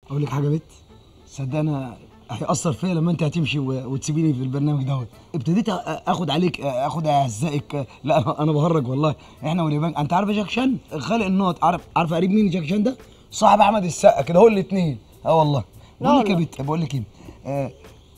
اقول لك حاجه يا بت صدق انا هيأثر فيا لما انت هتمشي و- وتسيبيني في البرنامج دوت ابتديت أ- اخد عليك اخد اهزائك لا انا انا بهرج والله احنا واليابان انت عارف جاك شان خالق النوت عارف عارف قريب مين جاك شان ده صاحب احمد السقا كده هو الاثنين اه والله بقول لك يا والله. بت بقول لك ايه آه،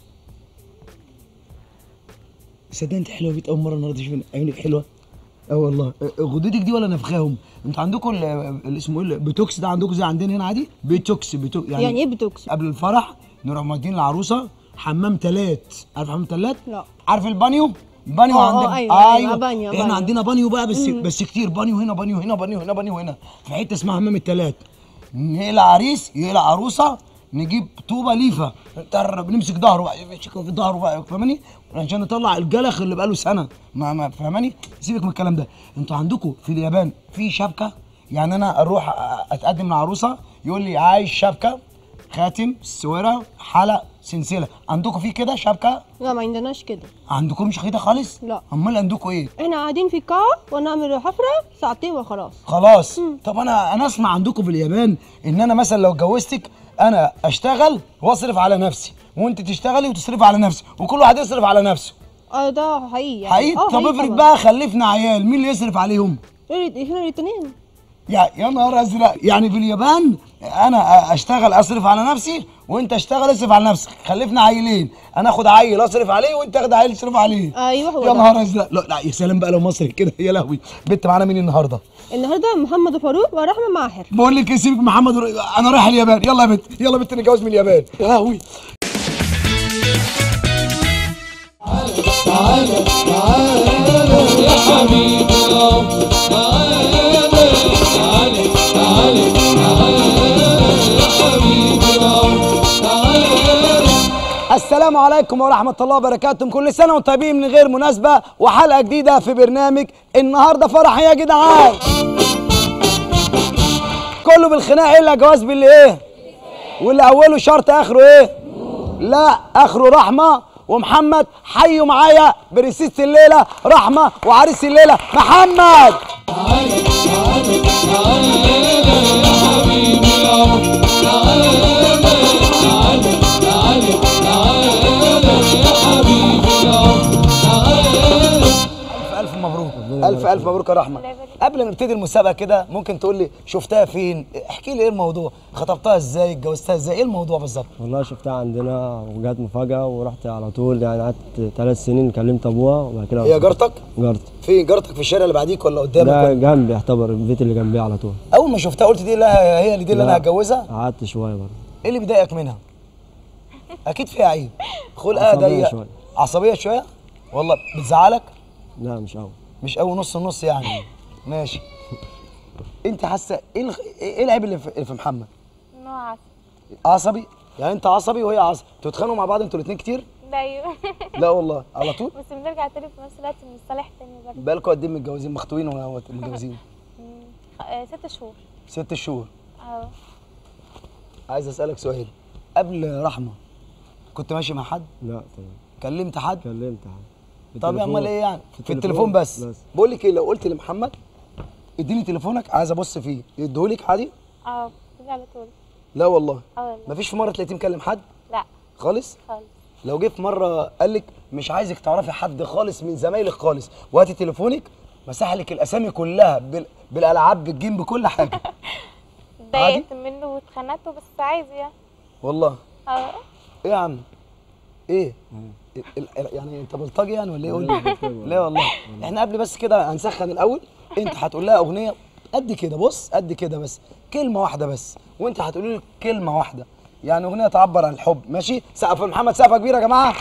صدق انت حلوه يا بت اول مره النهارده اشوف عيونك حلوه اه والله آه، غدتك دي ولا نفخاهم انتوا عندكم ال- اللي اسمه ايه البوتوكس ده عندكم زي عندنا هنا عادي بيتوكس بيتوكس يعني ايه بتوكس قبل الفرح نروح مودين العروسه حمام تلات عارف حمام تلات؟ لا. عارف البانيو؟ بانيو اه، اه، عندنا ايوه، ايوه، بانيو، احنا بانيو. عندنا بانيو بقى بس بس كتير بانيو هنا بانيو هنا بانيو هنا بانيو هنا في حته اسمها حمام التلات يقلع عريس يقلع عروسه نجيب طوبه ليفه نقرب نمسك ظهره بقى يمسك في ظهره بقى فاهماني عشان نطلع الجلخ اللي بقاله سنه ما ما فاهماني سيبك من الكلام ده انتوا عندكم في اليابان في شبكه يعني انا اروح أ- اتقدم لعروسه يقول لي عايز شبكه خاتم سويره حلق سلسله عندكم في كده شبكه لا ما عندناش كده عندكمش كده خالص لا. امال عندكم ايه احنا قاعدين في القاعة ونعمل حفرة ساعتين وخلاص خلاص طب انا انا اسمع عندكم في اليابان ان انا مثلا لو اتجوزتك انا اشتغل واصرف على نفسي وانت تشتغلي وتصرفي على نفسك وكل واحد يصرف على نفسه اه ده حقيقي يعني حقيقي اه طب افرض طبعاً. بقى خلفنا عيال مين اللي يصرف عليهم إيه، احنا الاثنين يا يا نهار ازرق يعني في اليابان انا اشتغل اصرف على نفسي وانت اشتغل اصرف على نفسك خلفنا عيلين انا اخد عيل اصرف عليه وانت تاخد عيل تصرف عليه ايوه هو يا ده. نهار ازرق لا لا يا سلام بقى لو مصري كده يا لهوي بنت معانا مين النهارده النهارده محمد فاروق ورحمة ماهر بقول لك إيه، سيبك من محمد ور... انا رايح اليابان يلا يا بنت يلا يا بنت نتجوز من اليابان يا لهوي السلام عليكم ورحمة الله وبركاته كل سنة وانتم طيبين من غير مناسبة وحلقة جديدة في برنامج النهاردة فرح يا جدعان كله بالخناق الا جواز باللي ايه واللي اوله شرط اخره ايه لا اخره رحمة ومحمد حيوا معايا برنسيسة الليلة رحمة وعريس الليلة محمد ألف ألف مبروك ألف ألف مبروك يا رحمة قبل ما نبتدي المسابقة كده ممكن تقول لي شفتها فين احكي لي ايه الموضوع خطبتها ازاي اتجوزتها ازاي ايه الموضوع بالظبط والله شفتها عندنا وجات مفاجأة ورحت على طول يعني قعدت ثلاث سنين كلمت أبوها وبعد كده هي جارتك جارتي في جارتك في الشارع اللي بعديك ولا قدامك ده ولا؟ جنبي يعتبر البيت اللي جنبي على طول اول ما شفتها قلت دي لا هي اللي دي اللي انا لا. هتجوزها قعدت شوية برضه ايه اللي بيضايقك منها اكيد فيها عيب خلقها عصبية ضيق شوية. عصبيه شويه والله بتزعلك لا مش قوي مش قوي نص نص يعني ماشي انت حاسه ايه الخ... ايه العيب اللي في اللي في محمد نوع عسل عصبي يعني انت عصبي وهي عصبي انتوا بتتخانقوا مع بعض انتوا الاثنين كتير ده ايوه لا والله على طول بس بنرجع تاني في نفس الوقت بنصالح تاني برضه بقالكوا قد ايه متجوزين مخطوبين ولا متجوزين مم. آه، ست شهور ست شهور اه عايز اسالك سؤال قبل رحمه كنت ماشي مع حد لا طبعا كلمت حد كلمت حد طب بالتليفون. امال ايه يعني في, في التليفون بس, بس. بقول لك ايه لو قلت لمحمد اديني تليفونك عايز ابص فيه يديهولك عادي اه بنرجع على طول لا والله اه والله مفيش في مره تلاقيه مكلم حد لا خالص خالص لو جه في مره قال لك مش عايزك تعرفي حد خالص من زمايلك خالص وهاتي تليفونك مسح لك الاسامي كلها بال... بالالعاب بالجيم بكل حاجه اتضايقت منه واتخانقت بس عايز يعني والله اه ايه يا عم ايه ال- ال- يعني انت بلطجي يعني ولا ايه قول لا، لي بلطجي. لا والله احنا قبل بس كده هنسخن الاول انت هتقول لها اغنيه قد كده بص قد كده بس كلمه واحده بس وانت هتقولي لي كلمه واحده يعني اغنيه تعبر عن الحب ماشي سقف محمد سقفه كبيره يا جماعه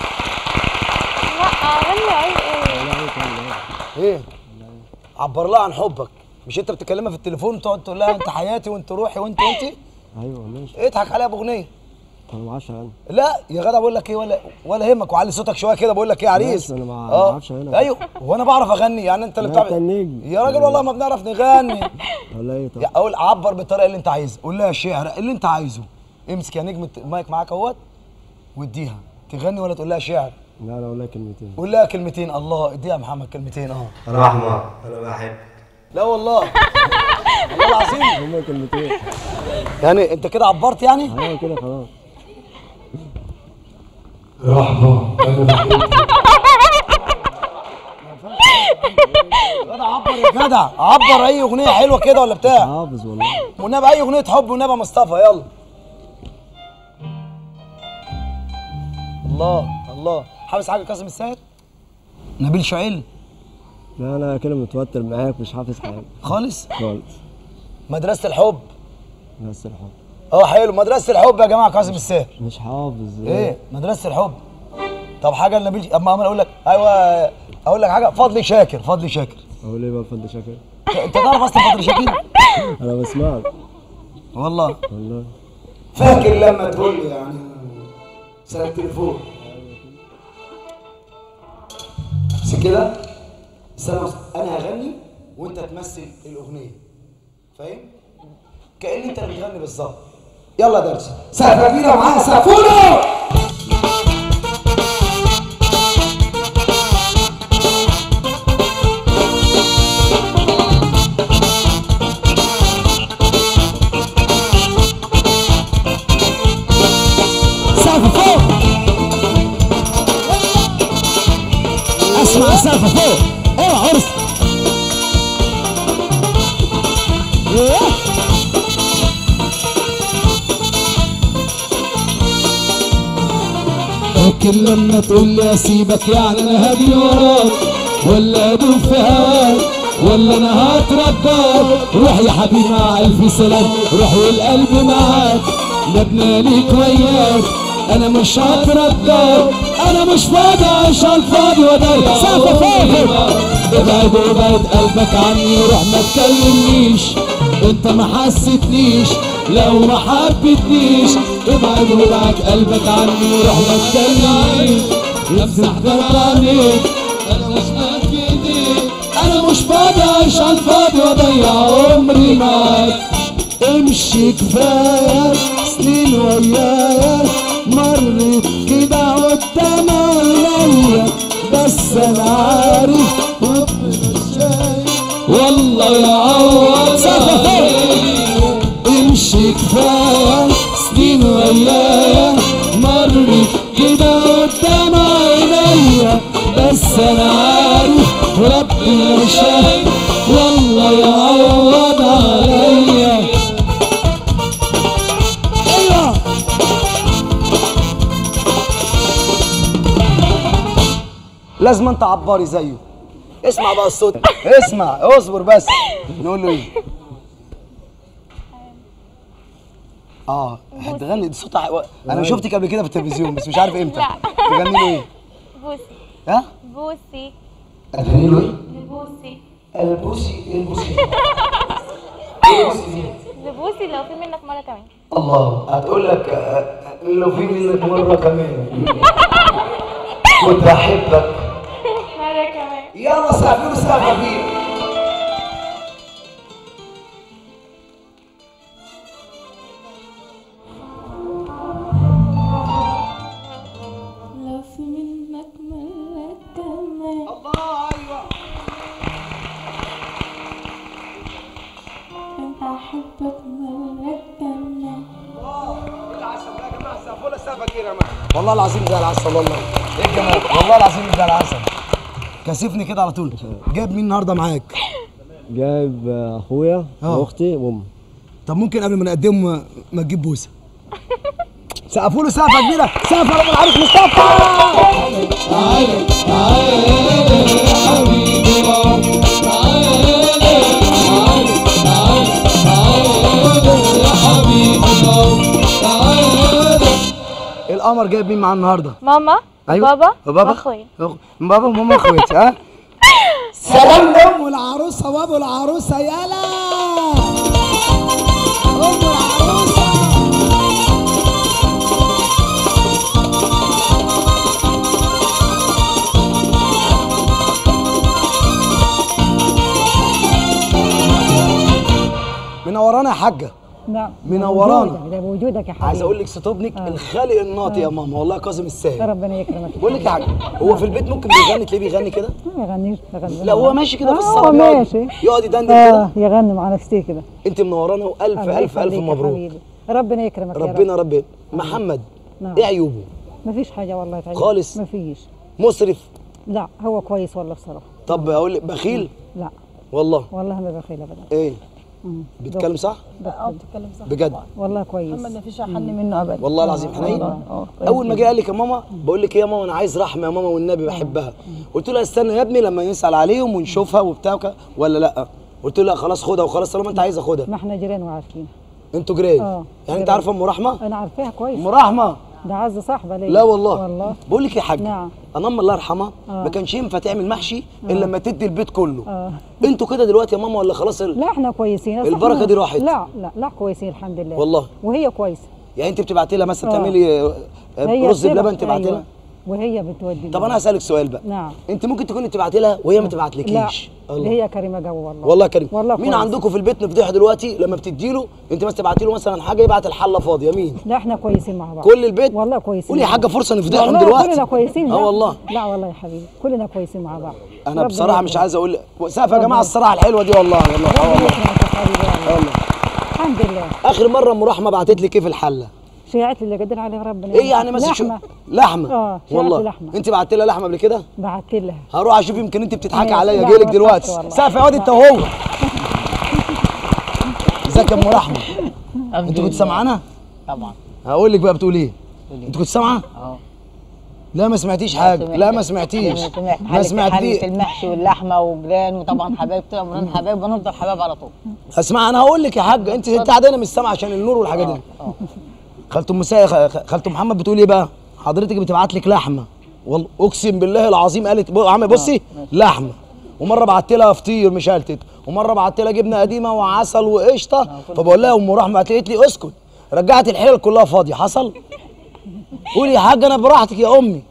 لا اغني عايز ايه ايه عبر لها عن حبك مش انت بتكلمها في التليفون تقعد تقول لها انت حياتي وانت روحي وانت انت أيوه ماشي اضحك عليها باغنيه أنا ما أعرفش أنا لا يا جدع بقول لك ايه ولا ولا يهمك وعلي صوتك شويه كده بقول لك ايه يا عريس ماشي، أنا ما- ما أعرفش أنا. ايوه وانا بعرف اغني يعني انت اللي لا، بتعمل أنت النجم. يا راجل والله ما بنعرف نغني ولا إيه طب يا اقول عبر بالطريقه اللي انت عايزها قول لها شعر اللي انت عايزه امسك يا نجم المايك معاك اهوت واديها تغني ولا تقول لها شعر لا أنا أقول لك كلمتين قول لها كلمتين الله اديها يا محمد كلمتين اه رحمة أنا بحب لا والله والله العظيم هما كلمتين يعني انت كده عبرت يعني اه كده خلاص جدع عبر يا جدع عبر اي اغنيه حلوه كده ولا بتاع حافظ والله والنبي اي اغنيه حب والنبي يا مصطفى يلا الله الله حافظ حاجه كاظم الساهر نبيل شعيل لا انا كده متوتر معاك مش حافظ حاجه خالص خالص مدرسه الحب بس الحب اه حلو مدرسه الحب يا جماعه كاظم الساهر مش حافظ ايه مدرسه الحب طب حاجه لنبيل اما انا اقول لك ايوه اقول لك حاجه فضلي شاكر فضلي شاكر اقول ايه بقى الفضل شاكر انت تعرف اصلا فضلي شاكر انا بسمعك والله والله فاكر لما تقول لي يعني سنة التليفون بس كده استنى بس، انا هغني وانت تمثل الاغنيه فاهم كأن انت اللي بتغني بالظبط يلا يا درس سقفه كبيره معايا سقفوله سقف فوق اسمع سقف فوق ايه عرس ايه لكن لما تقول لي اسيبك يعني انا هجري وراك ولا ادوب في هواك ولا انا هترجاك روح يا حبيبي مع الف سلام روح والقلب معاك لبنا ليك وياك انا مش هترجاك انا مش فاضي عشان الفاضي وضيع سقف فوق ابعد وابعد قلبك عني روح ما تكلمنيش انت ما حسيتنيش لو ما حبيتنيش ابعد وابعد قلبك عني روح ما تكلمنيش امسح درب عليك انا مش قد في ايديك انا مش فاضي عشان فاضي واضيع عمري معاك امشي كفايه سنين ويايا مرت كده قدام عينيا بس انا عارف ربنا شايف والله يا عوض امشي كفايه سنين ويايا مرت كده قدام عينيا بس انا عارف ربنا شايف والله يعوض عليا ايوه لازم انت عباري زيه اسمع بقى الصوت اسمع اصبر بس نقول له ايه اه هتغني دي صوتها حلو. انا شفتك قبل كده في التلفزيون بس مش عارف امتى لا. تغني له ايه بوسي ها بوسي هتغني له ايه لبوسي البوسي البوسي لبوسي لو في منك مرة كمان الله هتقول لك آه، لو في منك مره كمان كنت احبك مرة كمان يلا سافروا سافر فيه لو في منك مرة كمان الله ايوه انت احبك مرة كمان والله العظيم زي العسل والله ايه الجمال والله العظيم زي العسل كاسفني كده على طول جايب مين النهارده معاك جايب آه، اخويا اه. واختي وامي طب ممكن قبل ما نقدمه ما تجيب بوسه سقفوا له سقفه كبيره سقف رب العريس مصطفى تعالى تعالى يا حبيبي تعالى تعالى تعالى تعالى يا حبيبي تعالى القمر جايب مين معاه النهارده ماما ايوه بابا وبابا واخويا أخ- بابا وماما اخواتي ها سلام لام العروسه وابو العروسه يلا ام العروسه منورانا يا حاجه نعم منورانا. بوجودك- ده بوجودك يا حبيبي عايز اقول لك ست ابنك الخالق الناطق يا ماما والله كاظم الساهر ربنا يكرمك بقول لك يا حاج هو في البيت ممكن بيغني تلاقيه بيغني كده ما يغنيش يغني لا هو ماشي كده في آه، الصاله هو بيقعد- ماشي يقعد يدندن اه كده يغني مع نفسه كده انت منورانا والف الله الف الف يخليك يا مبروك حبيبي. ربنا يكرمك يا ربنا رب رب محمد نعم. ايه عيوبه ما فيش حاجه والله تعيب خالص؟ ما فيش مسرف لا هو كويس والله بصراحه طب اقول لك بخيل لا والله والله ما بخيل ابدا ايه مم. بيتكلم صح اه بتتكلم صح بجد والله كويس محمد ما فيش احن منه ابدا والله العظيم حنين اه اول ما جه قال لك يا ماما بقول لك ايه يا ماما انا عايز رحمه يا ماما والنبي بحبها قلت له استنى يا ابني لما نسال عليهم ونشوفها وبتاع وكده، ولا لا قلت له لا خلاص خدها وخلاص طالما انت عايز اخدها ما احنا جيران وعارفين انتوا جري اه يعني انت جيران. عارفه ام رحمه انا عارفاها كويس ام رحمه ده عز صاحبه ليا لا والله والله بقول لك يا حاج نعم. انا امي الله يرحمها آه. ما كانش ينفع تعمل محشي الا لما تدي البيت كله اه انتوا كده دلوقتي يا ماما ولا خلاص ال... لا احنا كويسين أصل البركة إحنا- دي راحت. لا لا لا كويسين الحمد لله والله. وهي كويسه يعني انت بتبعتي لها مثلا آه. تعملي آه، هي رز بتبعت- بلبن تبعتي أيوة. لها وهي بتودي طب انا هسالك سؤال بقى نعم انت ممكن تكوني بتبعتي لها وهي ما لا تبعتلكيش اللي هي كريمه جو والله والله كريم والله مين كويس. عندكم في البيت نفضيحه دلوقتي لما بتدي له انت بس تبعتي له مثلا حاجه يبعت الحله فاضيه مين لا احنا كويسين مع بعض كل البيت والله كويسين قولي يا مع حاجه بعض. فرصه نفضحهم والله دلوقتي كلنا كويسين اه لا. والله لا والله يا حبيبي كلنا كويسين مع بعض انا ربنا بصراحه مش يكرمك. عايز اقول سقف يا جماعه الصراحه الحلوه دي والله والله اه ربنا والله يكرمك يا حبيبي والله. والله الحمد لله اخر مره ام رحمه بعتت لك ايه في الحله شيعت لي اللي قدر عليه ربنا ايه يعني مثلا شو لحمه لحمه اه شيعت والله لي لحمه انت بعت لها لحمه قبل كده بعت لها هروح اشوف يمكن انت بتضحكي ماشي. عليا لا، جاي لك ما دلوقتي تخافش والله. سقف اقعد انت وهو ازيك يا ام رحمه انت كنت سامعانا طبعا هقول لك بقى بتقول ايه انت كنت سامعه اه لا ما سمعتيش حاجه لا ما سمعتيش سمعت ما حلة سمعتيش المحشي واللحمه وجيران وطبعا حبايب طول عمرنا حبايب ونفضل حبايب على طول اسمع انا هقول لك يا حاج انت انت قاعده مش سامعه عشان النور والحاجات دي اه خالته مسا خ- خالته محمد بتقول ايه بقى حضرتك بتبعت لك لحمه والله اقسم بالله العظيم قالت بو- عم بصي لحمه ومره بعت لها فطير مشلتت ومره بعت لها جبنه قديمه وعسل وقشطه فبقول لها ام رحمه قالت لي اسكت رجعت الحلل كلها فاضيه حصل قولي يا حاج انا براحتك يا امي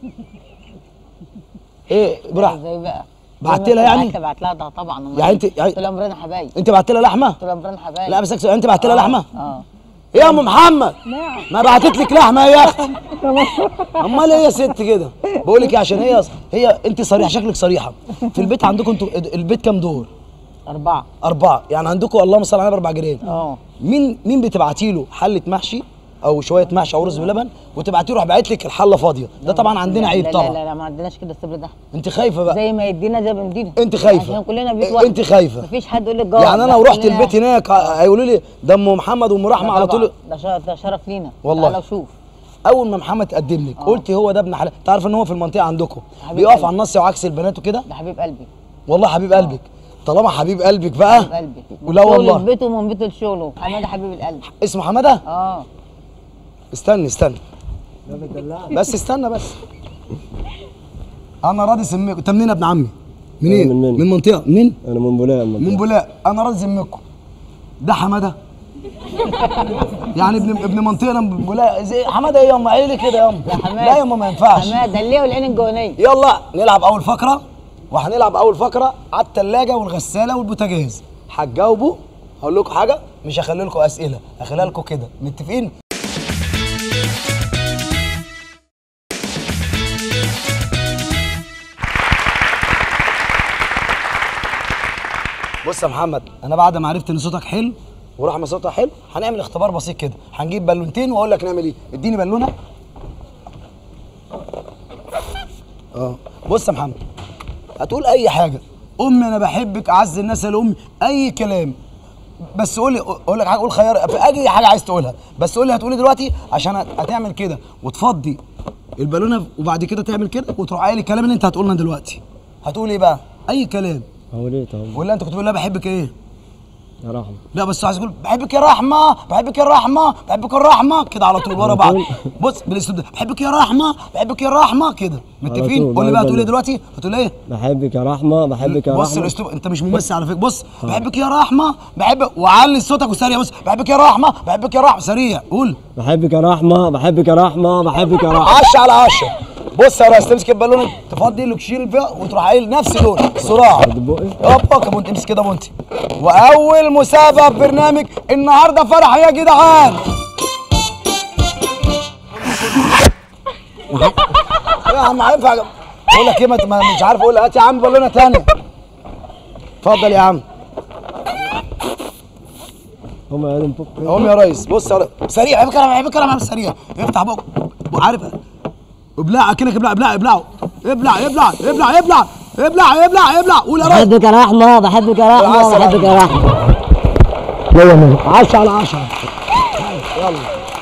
ايه براحتك ازاي بقى بعت لها يعني؟ بعت لها ده طبعا أمال يعني انت- إيه؟ يعني- طول عمرنا حبايب انت بعت لها لحمه طول عمرنا حبايب لا بس أكسب. انت بعت لها لحمه اه ايه يا ام محمد نعم ما بعتت لك لحمه يا اختي امال ايه يا ست كده بقول لك إيه، عشان هي هي انت صريحه شكلك صريحه في البيت عندكم انتوا البيت كام دور اربعه اربعه يعني عندكم اللهم صل على النبي اربع جيران اه مين مين بتبعتي له حله محشي او شويه محشي او رز بلبن وتبعتي له راح باعت لك الحله فاضيه ده طبعا عندنا عيب لا طبعا لا لا, لا ما عندناش كده الصبر ده انت خايفه بقى زي ما يدينا زي ما يدينا انت خايفه عشان كلنا بيت إيه، واحد انت خايفه مفيش حد يقول لك جوه يعني انا لا، لو رحت كلنا- البيت هناك هيقولوا لي ده ام محمد وام رحمه لا على طبعاً. طول ده شرف ده شرف لينا والله. تعالى وشوف اول ما محمد تقدم لك قلت هو ده ابن حلال تعرف ان هو في المنطقه عندكم حبيب بيقف قلبي. على النص وعكس البنات وكده ده حبيب قلبي والله حبيب قلبك طالما حبيب قلبك بقى حبيب قلبي ولا من والله. بيته ومن بيته لشغله حماده حبيب القلب اسمه حماده اه استنى استنى بس استنى بس انا راضي سميكم انت منين يا ابن عمي منين من منين؟ من منطقه منين انا من بولاق من بولاق انا راضي سميكم ده حماده يعني ابن ابن منطقه من بولاق زي حماده ايه يا ام عيلي كده يا ام ده حماد لا يا ام ما ينفعش حماده اللي والعين الجوانيه يلا نلعب اول فقره وهنلعب اول فقره على الثلاجه والغساله والبوتاجاز هتجاوبوا هقول لكم حاجه مش هخلي لكم اسئله هخليها لكم كده متفقين بص يا محمد انا بعد ما عرفت ان صوتك حلو ورحمه صوتها حلو هنعمل اختبار بسيط كده هنجيب بالونتين واقول لك نعمل ايه اديني بالونه اه بص يا محمد هتقول اي حاجه امي انا بحبك اعز الناس لامي اي كلام بس قول لي اقول لك حاجه قول خيار في اي حاجه عايز تقولها بس قول لي هتقولي دلوقتي عشان هت- هتعمل كده وتفضي البالونه وبعد كده تعمل كده وتروح قايل الكلام اللي انت هتقولنا دلوقتي هتقول ايه بقى اي كلام هقول ايه طب ولا انت كنت بتقول لها بحبك ايه يا رحمه لا بس عايز اقول بحبك يا رحمه بحبك يا رحمه بحبك يا رحمه كده على طول ورا بعض بص بالاسلوب ده بحبك يا رحمه بحبك يا رحمه كده متفقين طول، قول لي ما بقى تقول ايه يبالغ. دلوقتي هتقول ايه بحبك يا رحمه بحبك يا بص رحمه الاسلوب انت مش ممثل على فكره بص بحبك يا رحمه بحبك وعلي صوتك وسريع بص بحبك يا رحمه بحبك يا رحمه سريع قول بحبك يا رحمه بحبك يا رحمه بحبك يا رحمه 10 على 10 بص يا ريس تمسك البالونه تفضي الاكسجين فيها وتروح قايل نفس اللون صراع هوبا كمان تمسك كده بونتي واول مسابقه في برنامج النهارده فرح يا جدعان يا عم هينفع بقول لك ايه ما ما- مش عارف اقول هات يا عم بالونه تانية اتفضل يا عم هم قالوا نفك قوم يا ريس بص يا ريس سريع عيب كلام عيب كلام عيب سريع افتح بقى عارف ابلع كده ابلع ابلع ابلع ابلع ابلع ابلع ابلع ابلع ابلع ابلع قول يا ريس بحبك يا رحمة بحبك يا رحمة العسل. بحبك يا رحمة 10 على 10 يلا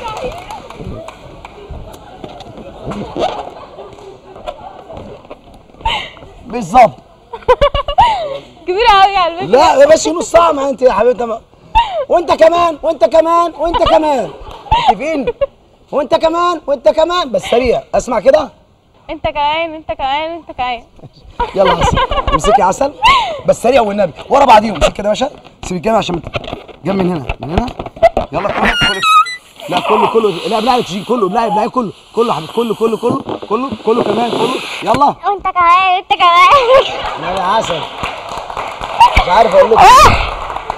بالظبط كبيرة قوي على فكرة لا يا باشا نص ساعه ما انت يا حبيبتي ما- وانت كمان وانت كمان وانت كمان متفقين وانت كمان وانت كمان بس سريع اسمع كده انت كمان انت كمان انت كمان يلا عسل امسكي عسل بس سريع والنبي ورا بعضيهم امسك كده يا باشا سيب الجامع عشان مت... جنب من هنا من هنا يلا كله كله لا كله كله لا ابلعي الاكسجين كله ابلعي ابلعي كله كله يا حبيبي كله كله كله كله كله كمان كله يلا وانت كمان انت كمان لا يا عسل مش عارف اقول لك إيه.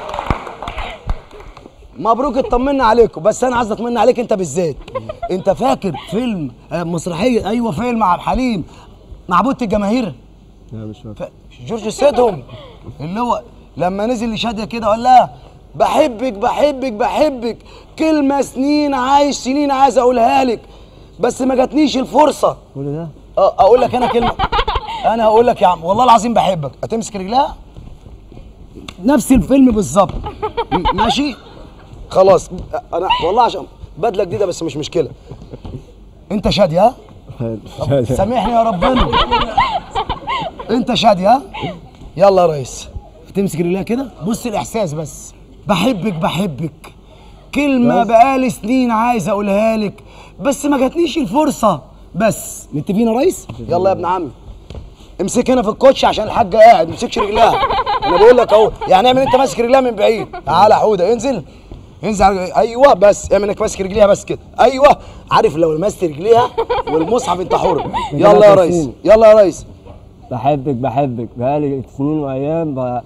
مبروك اطمنا عليكم بس انا عايز اطمن عليك انت بالذات انت فاكر فيلم آه، مسرحيه ايوه فيلم عبد الحليم معبود الجماهير لا مش فاكر ف- جورج سيدهم اللي هو لما نزل لشاديه كده وقال لها بحبك بحبك بحبك كلمه سنين عايش سنين عايز اقولها لك بس ما جاتنيش الفرصه كل ده اه اقول لك انا كلمه انا هقول لك يا عم والله العظيم بحبك هتمسك رجلها نفس الفيلم بالظبط م- ماشي خلاص انا والله عشان بدله جديده بس مش مشكله انت شادي ها سامحني يا ربنا انت شادي ها يلا يا ريس تمسك رجلها كده بص الاحساس بس بحبك بحبك كلمه بقالي سنين عايز اقولها لك بس ما جاتنيش الفرصه بس متفقين يا ريس يلا يا ابن عمي امسك هنا في الكوتش عشان الحاجه قاعد ما تمسكش رجلها انا بقول لك اهو يعني اعمل انت ماسك رجلها من بعيد تعالى حوده انزل انزل على- ايوه بس اعمل انك ماسك رجليها بس كده ايوه عارف لو لمست رجليها والمصحف انت حر يلا يا ريس يلا يا ريس بحبك بحبك بقالي سنين وايام ب...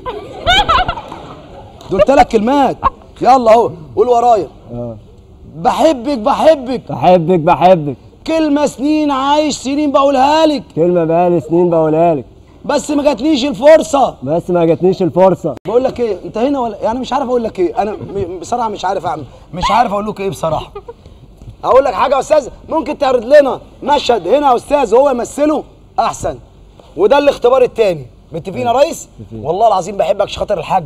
دول ثلاث كلمات يلا اهو قول ورايا اه بحبك بحبك بحبك بحبك كلمه سنين عايش سنين بقولها لك كلمة بقالي سنين بقولها لك بس ما جاتنيش الفرصه بس ما جاتنيش الفرصة بقول لك ايه انت هنا ولا يعني مش عارف اقول لك ايه انا م- بصراحه مش عارف اعمل مش عارف اقول لك ايه بصراحه اقول لك حاجه يا استاذ ممكن تعرض لنا مشهد هنا يا استاذ وهو يمثله احسن وده الاختبار التاني متفقين يا ريس والله العظيم بحبك عشان خاطر الحاج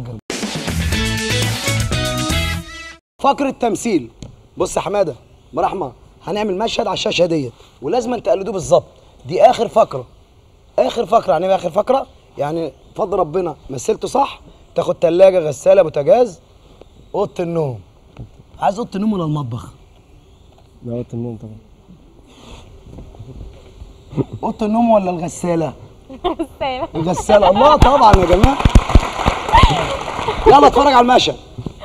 فقره تمثيل بص يا حماده برحمه هنعمل مشهد على الشاشه ديت ولازم تقلدوه بالظبط دي اخر فقره اخر فقره يعني ايه اخر فقره يعني فضل ربنا مثلته صح تاخد تلاجة غساله بوتاجاز اوضه النوم عايز اوضه النوم ولا المطبخ لا قلت النوم طبعا اوضه النوم ولا الغساله سامع. الغساله الله طبعا يا جماعه يلا اتفرج على المشهد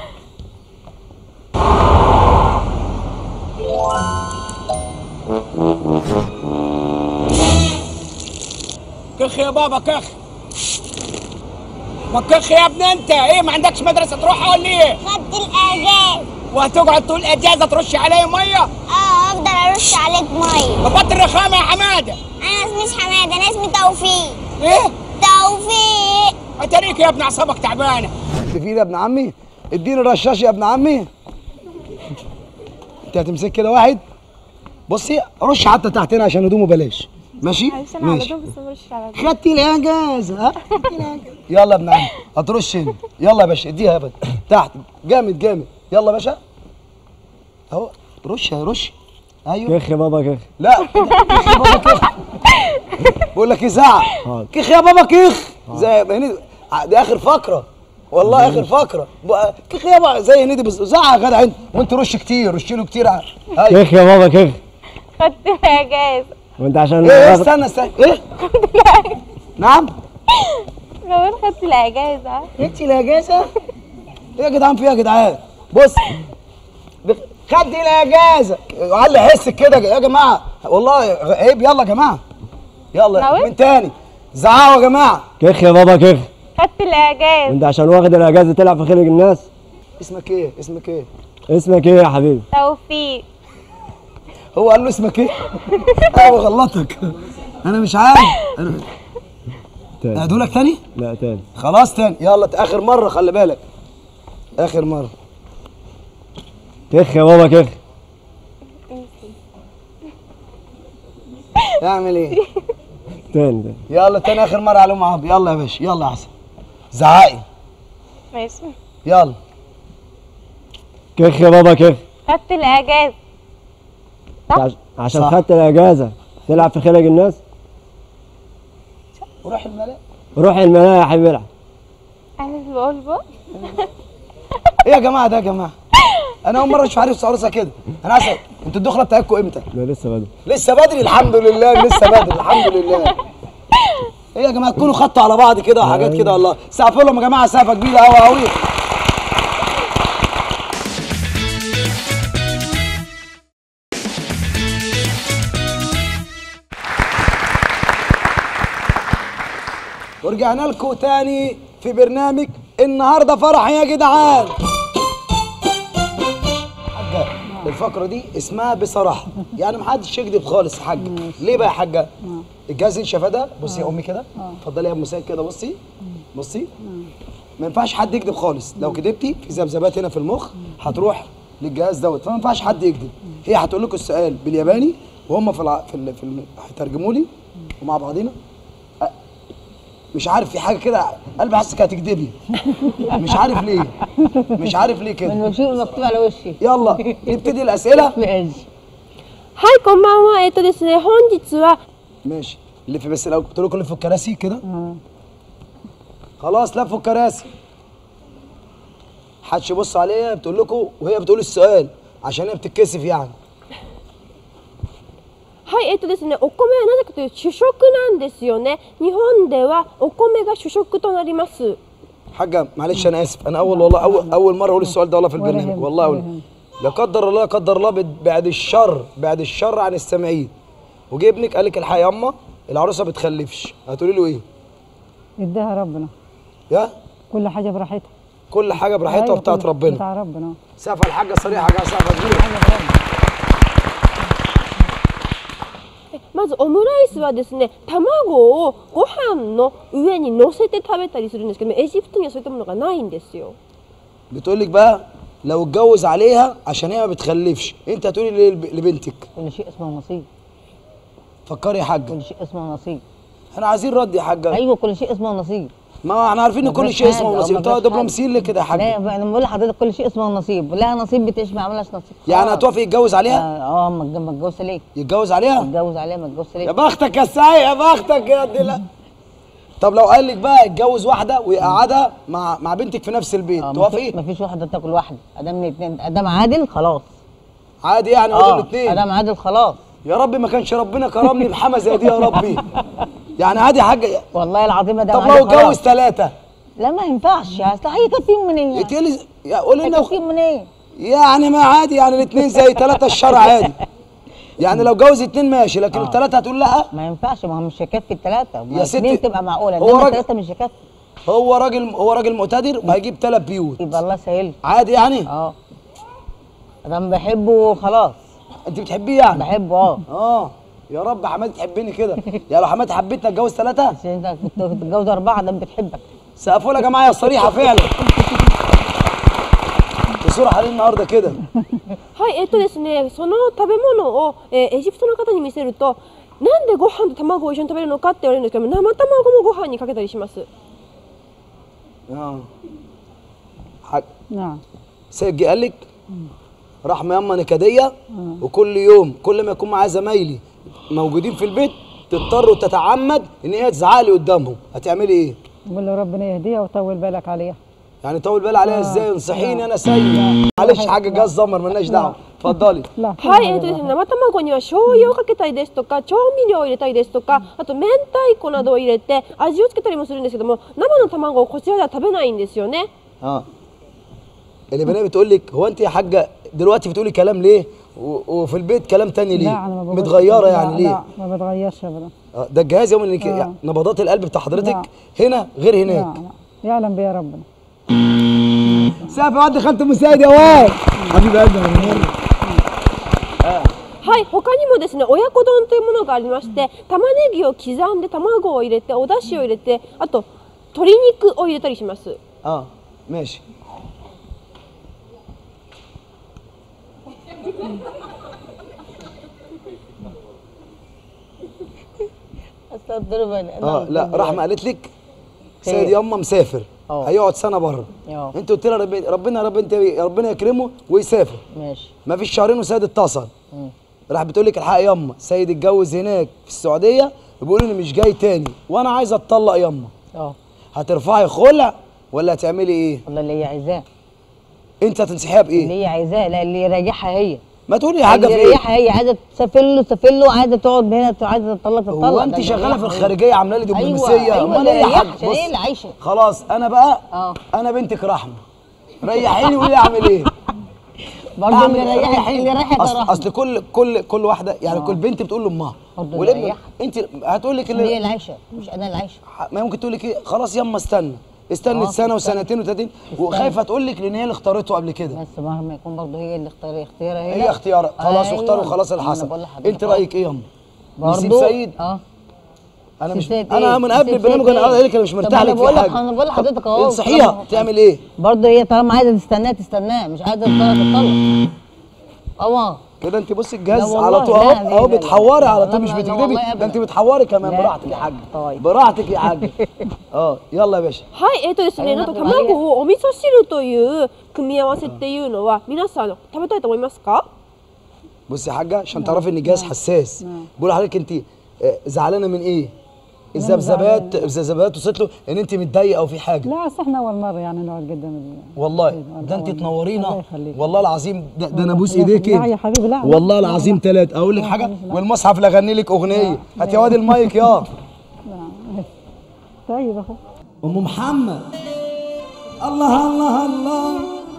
كخ يا بابا كخ ما كخ يا ابني انت ايه ما عندكش مدرسه تروحها ولا ايه خدت الاجازه وهتقعد طول اجازه ترش عليا ميه اه افضل ارش عليك ميه ببطل رخامه يا حماده انا اسمي مش حماده انا اسمي توفيق ايه توفيق اتاريك يا ابن اعصابك تعبانه تفيد يا ابن عمي اديني الرشاش يا ابن عمي انت هتمسك كده واحد بصي رش حتى تحت هنا عشان هدومه بلاش ماشي معلش انا على ماشي طول بس مش على طول خدتي الاجازه ها خدتي الإجازة. يلا يا ابن عمي هترش هنا يلا يا باشا اديها يا باشا تحت جامد جامد يلا يا باشا اهو رش يا رش ايوه كخ يا بابا كخ لا كيخ يا بابا كيخ بقول لك ازعق حاضر. كيخ يا بابا كيخ زي هنيدي دي اخر فقره والله اخر فقره بقى كيخ يا بابا زي هنيدي بس زعق يا جدع انت وانت رش كتير رش له كتير ع- ايوه كخ يا بابا كخ خدت الاجازه وانت عشان ايه استنى استنى ايه نعم كمان خدت الاجازه انت الاجازه ايه يا جدعان في ايه يا جدعان بص بخ- خدت الاجازه علي حسك كده يا جماعه والله عيب يلا يا جماعه يلا ناوي؟ من تاني زعقوا يا جماعه كخ يا بابا كخ خدت الاجازه وانت عشان واخد الاجازه تلعب في خلق الناس اسمك ايه اسمك ايه اسمك ايه يا حبيبي توفيق هو قال له اسمك ايه ايوه غلطك انا مش عارف أنا- تاني ادولك تاني لا تاني خلاص تاني يلا اخر مره خلي بالك اخر مره كخ يا بابا كخ اعمل ايه تاني تاني يلا تاني اخر مره على ام عبد يلا يا باشا يلا يا حسن زعقي ماشي يلا كخ يا بابا كخ خدت الاجازه عش- عشان صح. خدت الاجازه تلعب في خلق الناس وروح الملاء روح الملاهي يا حبيبي العب انا اللي بقول بقى ايه يا جماعه ده يا جماعه انا اول مره اشوف عريس عروسه كده انا عايز أ- انتوا الدخله بتاعتكم امتى لا لسه بدري لسه بدري الحمد لله لسه بدري الحمد لله ايه يا جماعه تكونوا خدتوا على بعض كده وحاجات كده والله سقفوا لهم يا جماعه سقفه كبيره قوي قوي ورجعنا لكم تاني في برنامج النهارده فرح يا جدعان حاجه الفقره دي اسمها بصراحه يعني محدش يكذب خالص يا حاجه ليه بقى يا حاجه الجهاز اللي شافاه ده بصي يا امي كده اتفضلي يا ام مساء كده بصي بصي ما ينفعش حد يكذب خالص لو كذبتي في ذبذبات هنا في المخ هتروح للجهاز دوت فما ينفعش حد يكذب هي هتقول لكم السؤال بالياباني وهم في الع... في ال... في ال... هيترجموا لي ومع بعضينا أ- مش عارف في حاجه كده قلبي حاسك هتكذبي مش عارف ليه مش عارف ليه كده من شيء مكتوب على وشي يلا نبتدي الاسئله ماشي はいこんばんはえっとですね本日は ماشي لف بس لو قلت لكم لفوا الكراسي كده خلاص لفوا الكراسي محدش يبص عليها بتقول لكم وهي بتقول السؤال عشان هي بتتكسف يعني はいえっとですねお米はなぜかというと主食なんですよね日本ではお米が主食となります حاجه معلش انا اسف انا اول والله اول اول مره اقول السؤال ده والله في ولا البرنامج يهمك، والله ولا اقول يهمك. لا قدر الله لا قدر الله بد- بعد الشر بعد الشر عن السامعين وجه ابنك قال لك الحقيقه يا اما العروسه ما بتخلفش هتقولي له ايه؟ يديها ربنا يا كل حاجه براحتها كل حاجه براحتها أيوة، وبتاعت كل- ربنا بتاع ربنا سقف الحاجه صريحه يا جماعه سقف كبير まずオムライスはですね卵をご飯の上に乗せて食べたりするんですけどもエジプトにはそういったものがないんですよ بتقول لك بقى لو اتجوز عليها عشان هي ما بتخلفش انت هتقولي ليه لب- لبنتك كل شيء اسمه نصيب فكري يا حاجه كل شيء اسمه نصيب احنا عايزين رد يا حاجه ايوه كل شيء اسمه نصيب ما احنا عارفين ان كل مفيش شيء حاجة، اسمه أو نصيب مفيش طب ده حاجة. مسير ليه كده يا حاجه لا انا بقول لحضرتك كل شيء اسمه نصيب لها نصيب بتعيش ما عملهاش نصيب يعني خلاص. هتوافق يتجوز عليها اه آه، ما تج- ما تجوزش ليه؟ يتجوز عليها اتجوز عليها ما تجوزش يا ليه؟ بختك يا سعيد يا بختك يا دي لا طب لو قال لك بقى اتجوز واحده ويقعدها مع مع بنتك في نفس البيت آه، توافقي ما فيش واحده تاكل واحده ادام اتنين ادام عادل خلاص عادي يعني قول اه الاثنين ادام عادل خلاص يا رب ما كانش ربنا كرمني بحما زي دي يا ربي يعني عادي يا حاجه والله العظيم ادام طب عادل لو اتجوز خلاص. ثلاثه لا ما ينفعش اصل هيكفيهم منين يعني؟ يتقلي يا قول لنا هيكفيهم منين؟ يعني ما عادي يعني الاثنين زي ثلاثه الشرع عادي يعني لو جوز اثنين ماشي لكن الثلاثه هتقول لا ما ينفعش ما هو مش هيكفي الثلاثه يا ستي، اثنين تبقى معقوله هو انما راجل- الثلاثه مش هيكفي هو راجل هو راجل مقتدر وهيجيب ثلاث بيوت يبقى الله سهل عادي يعني اه ادام بحبه خلاص انت بتحبيه يعني بحبه اه اه يا رب حماتي تحبني كده يا لو حماتي حبيتني اتجوز ثلاثه بس انت كنت بتتجوز اربعه ادام بتحبك سقفوا لها يا جماعه يا صريحه فعلا بصوره عليه النهارده كده はいえっとですねその食べ物を、えーエジプトの方に見せるとなんでご飯と卵を一緒に食べるのかって言われるんですけども生卵もご飯にかけたりします اه حاج نعم سيد جه قال لك رحمه يما نكديه وكل يوم كل ما يكون معايا زمايلي موجودين في البيت تضطر وتتعمد ان هي تزعلي قدامهم هتعملي ايه؟ نقول له ربنا يهديها وطول بالك عليها يعني طول بال عليها ازاي انصحيني انا سيء معلش حاجه جاز زمر مالناش دعوه اتفضلي لا はい、えっとですね、生卵には醤油をかけたりですとか調味料を入れたりですとかあと明太子などを入れて味をつけたりもするんですけども生の卵をこちらでは食べないんですよね اه اللي بنات بتقول لك هو انت يا حاجه دلوقتي بتقولي كلام ليه و- وفي البيت كلام تاني ليه لا انا ما بقولش متغيره لا يعني ليه لا ما بتغيرش ابدا آه، ده الجهاز يوم انك آه. يعني نبضات القلب بتاع حضرتك لا. هنا غير لا هناك لا يعلم بيا ربنا سقف يا واد خالة المساعد يا واد حبيب قلبي يا منور. はい他にもですね親子丼というものがありまして玉ねぎを刻んで卵を入れてお出汁を入れてあと鶏肉を入れたりします اه ماشي استقدر بني اه لا رحمه قالت لك خير. سيد يما مسافر اه. هيقعد سنه بره اه. انت قلت لها رب- ربنا رب انت ربنا يكرمه ويسافر ماشي ما فيش شهرين وسيد اتصل مم. راح بتقول لك الحق يما سيد اتجوز هناك في السعوديه بيقول اني مش جاي تاني وانا عايزه اتطلق يما اه هترفعي خلع ولا هتعملي ايه والله اللي هي عايزاه انت هتنصحيها بايه اللي هي عايزاه لا اللي يراجعها هي ما تقولي حاجه اللي في ايه يريحها هي عايزه تسافر له تسافر له عايزه تقعد هنا عايزه تطلق تطلق هو ده انت اللي شغاله في يريحها هي. الخارجيه عامله لي دبلوماسيه ايوه ايوه امال اللي ايه يا يريحها حاج عشان هي اللي بص عايشه خلاص انا بقى اه انا بنتك رحمه ريحيني وقولي لي اعمل ايه برضه اللي أعمل- يريحها ريحيني. اللي يريحها اصل, ده اصل كل كل كل واحده يعني آه. كل بنت بتقول لامها برضه والابن يريحها. انت هتقول لك هي اللي اللي عايشه مش انا اللي عايشه ما ممكن تقول لك ايه خلاص يما استنى استنت آه، سنه استنى. وسنتين وثلاثين وخايفه تقول لك لان هي اللي اختارته قبل كده بس مهما يكون برضه هي اللي اختار اختيارها هي هي لا. اختيار خلاص أيوة. واختاروا خلاص اللي أنا حصل بقول لحضرتك انت أهو. رايك ايه يما نسيب برضه سيد اه انا مش نسيب انا إيه؟ من قبل نسيب البرنامج سيد انا قاعد إيه؟ اقول لك انا مش طب مرتاح أنا لك في بقول لك- حاجه أنا بقول لحضرتك أهو. انصحيها طالما- تعمل ايه برضه هي طالما عايزه تستناه تستناه مش عايزه تطلق تطلق اه كده انت بصي الجهاز لا والله، على طول لا، اهو لا، اهو لا، لا. بتحوري على لا، طول مش لا، لا، بتكذبي والله ده أبدا. انت بتحوري كمان لا. براحتك يا حاج طيب. براحتك يا حاج اه يلا يا باشا はいえっ、とですねなんと卵をお味噌汁という組み合わせっていうのは皆さん食べたいと思いますか بصي يا حاجه عشان تعرفي ان الجهاز حساس بقول لحضرتك انت آه، زعلانه من ايه الذبذبات الذبذبات وصلت له ان انت متضايقه او في حاجه لا أصل احنا اول مره يعني نقعد قدام ال- والله أيوة، ده انت الله تنورينا يخليك. والله العظيم ده, ده انا ابوس لا، ايديكي لا يا حبيبي، لا، لا. والله لا، العظيم لا. ثلاث اقول لك لا، حاجه لا. والمصحف لاغني لك اغنيه هات يا واد المايك يا لا طيب اهو ام محمد الله الله الله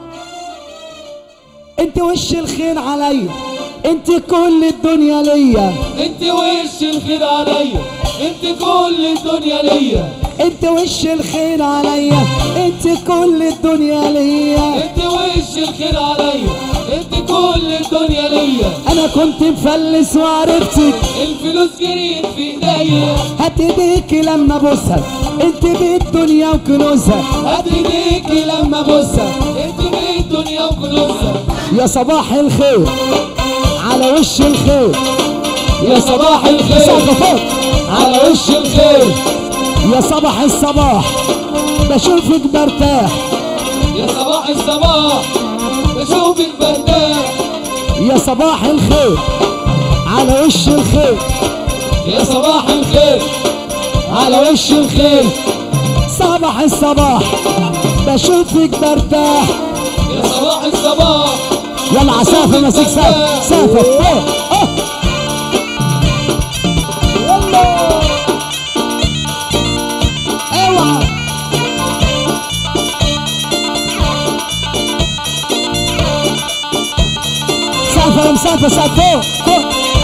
انت وش الخير عليا انت كل الدنيا ليا انت وش الخير عليا انت كل الدنيا ليا انت وش الخير عليا انت كل الدنيا ليا انت وش الخير عليا انت كل الدنيا ليا انا كنت مفلس وعرفتك الفلوس جريت في ايديا هات ايديكي لما ابوسها انت بالدنيا وكنوزها هات ايديكي لما ابوسها انت بيت الدنيا وكنوزها يا صباح الخير على وش الخير يا صباح الخير سقف فوق على وش الخير يا صباح الصباح بشوفك برتاح يا صباح الصباح بشوفك برتاح يا صباح الخير على وش الخير يا صباح الخير على وش الخير صباح الصباح بشوفك برتاح يا صباح الصباح يلا عسافة مسك سافة سافة فوق اه اوعى سافة يا مسافة سافة فوق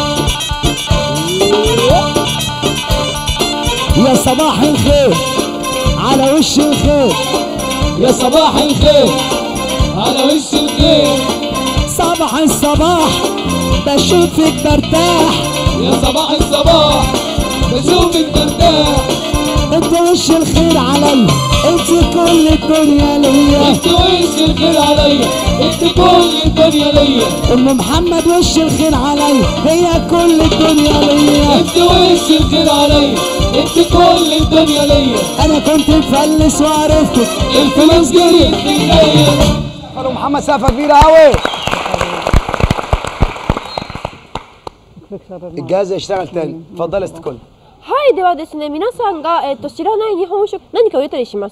فوق يا صباح الخير على وش الخير يا صباح الخير على وش الخير صباح الصباح بشوفك برتاح يا صباح الصباح بشوفك برتاح انت وش الخير علي انت كل الدنيا ليا انت وش الخير عليا انت كل الدنيا ليا ام محمد وش الخير علي هي كل الدنيا ليا انت وش الخير عليا انت كل الدنيا ليا انا كنت مفلس وعرفتك الفلوس جريت في ايديا قالوا محمد سقفه كبيره قوي الجهاز يشتغل تاني اتفضل يا ست كل はいではですね皆さんが、えっと知らない日本食何かを入れたりします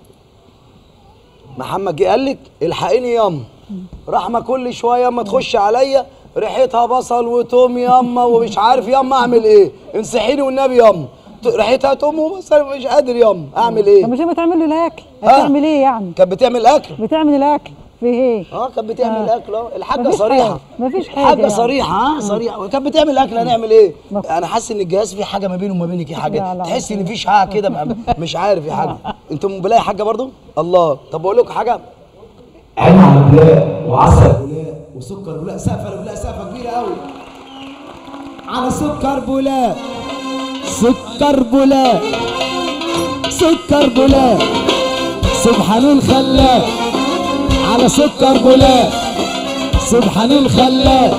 محمد جه قال لك الحقيني ياما رحمه كل شويه اما تخش عليا ريحتها بصل وتوم ياما ومش عارف ياما اعمل ايه انصحيني والنبي ياما ت- ريحتها توم وبصل مش قادر ياما اعمل طب ايه مش بتعمل لي الاكل ها؟ هتعمل ايه يعني كانت بتعمل اكل بتعمل الاكل في ايه؟ اه كانت بتعمل آه. اكل اه الحاجه مفيش صريحه حاجة. مفيش حاجة الحاجه يعني. صريحه ها صريحه وكانت بتعمل اكل هنعمل ايه انا حاسس ان الجهاز في حاجه ما بينه وما بينك في لا، حاجه لا. تحس ان في شعاع كده ما- مش عارف يا حاجه انتم بلاقي حاجه برضو الله طب اقول لكم حاجه عين على بلاء وعسل بلاء وسكر بلاء سقفه بلاء سقفه كبيره قوي على سكر بولاق سكر بولاق سكر بولاق سبحان الخلاق على سكر بولاق سبحان الخلاق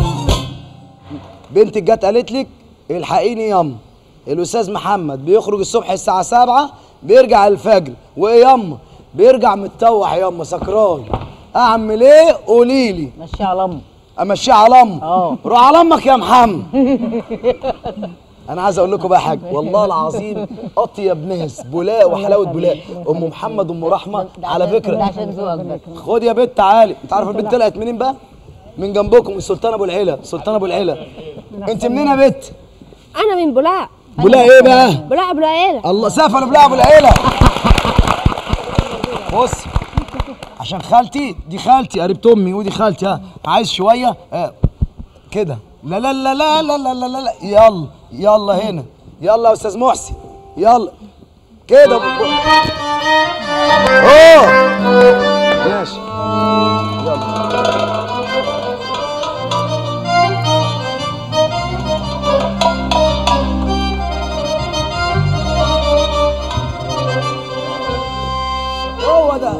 بنتك جت قالت لك الحقيني ياما الاستاذ محمد بيخرج الصبح الساعه 7 بيرجع الفجر وايه ياما بيرجع متطوح ياما سكران اعمل ايه قولي لي مشي على امه امشيه على امه اه. روح على امك يا محمد انا عايز اقول لكم بقى حاجه والله العظيم اطيب ناس بولاق وحلاوه بولاق ام محمد ام رحمه على ده فكره عشان ذوقك بس خد يا بنت تعالي انت عارف البنت طلعت منين بقى من جنبكم من سلطان ابو العيله سلطان ابو العيله انت منين يا بنت انا من بولاق بولاق ايه بقى بولاق بولاقيلة الله سافر بولاق ابو العيله بص عشان خالتي دي خالتي قريبة امي ودي خالتي ها عايز شويه آه. كده لا لا لا لا لا لا لا لا لا يلا يلا هنا يلا يا استاذ محسن يلا كده اوه ماشي يلا هو ده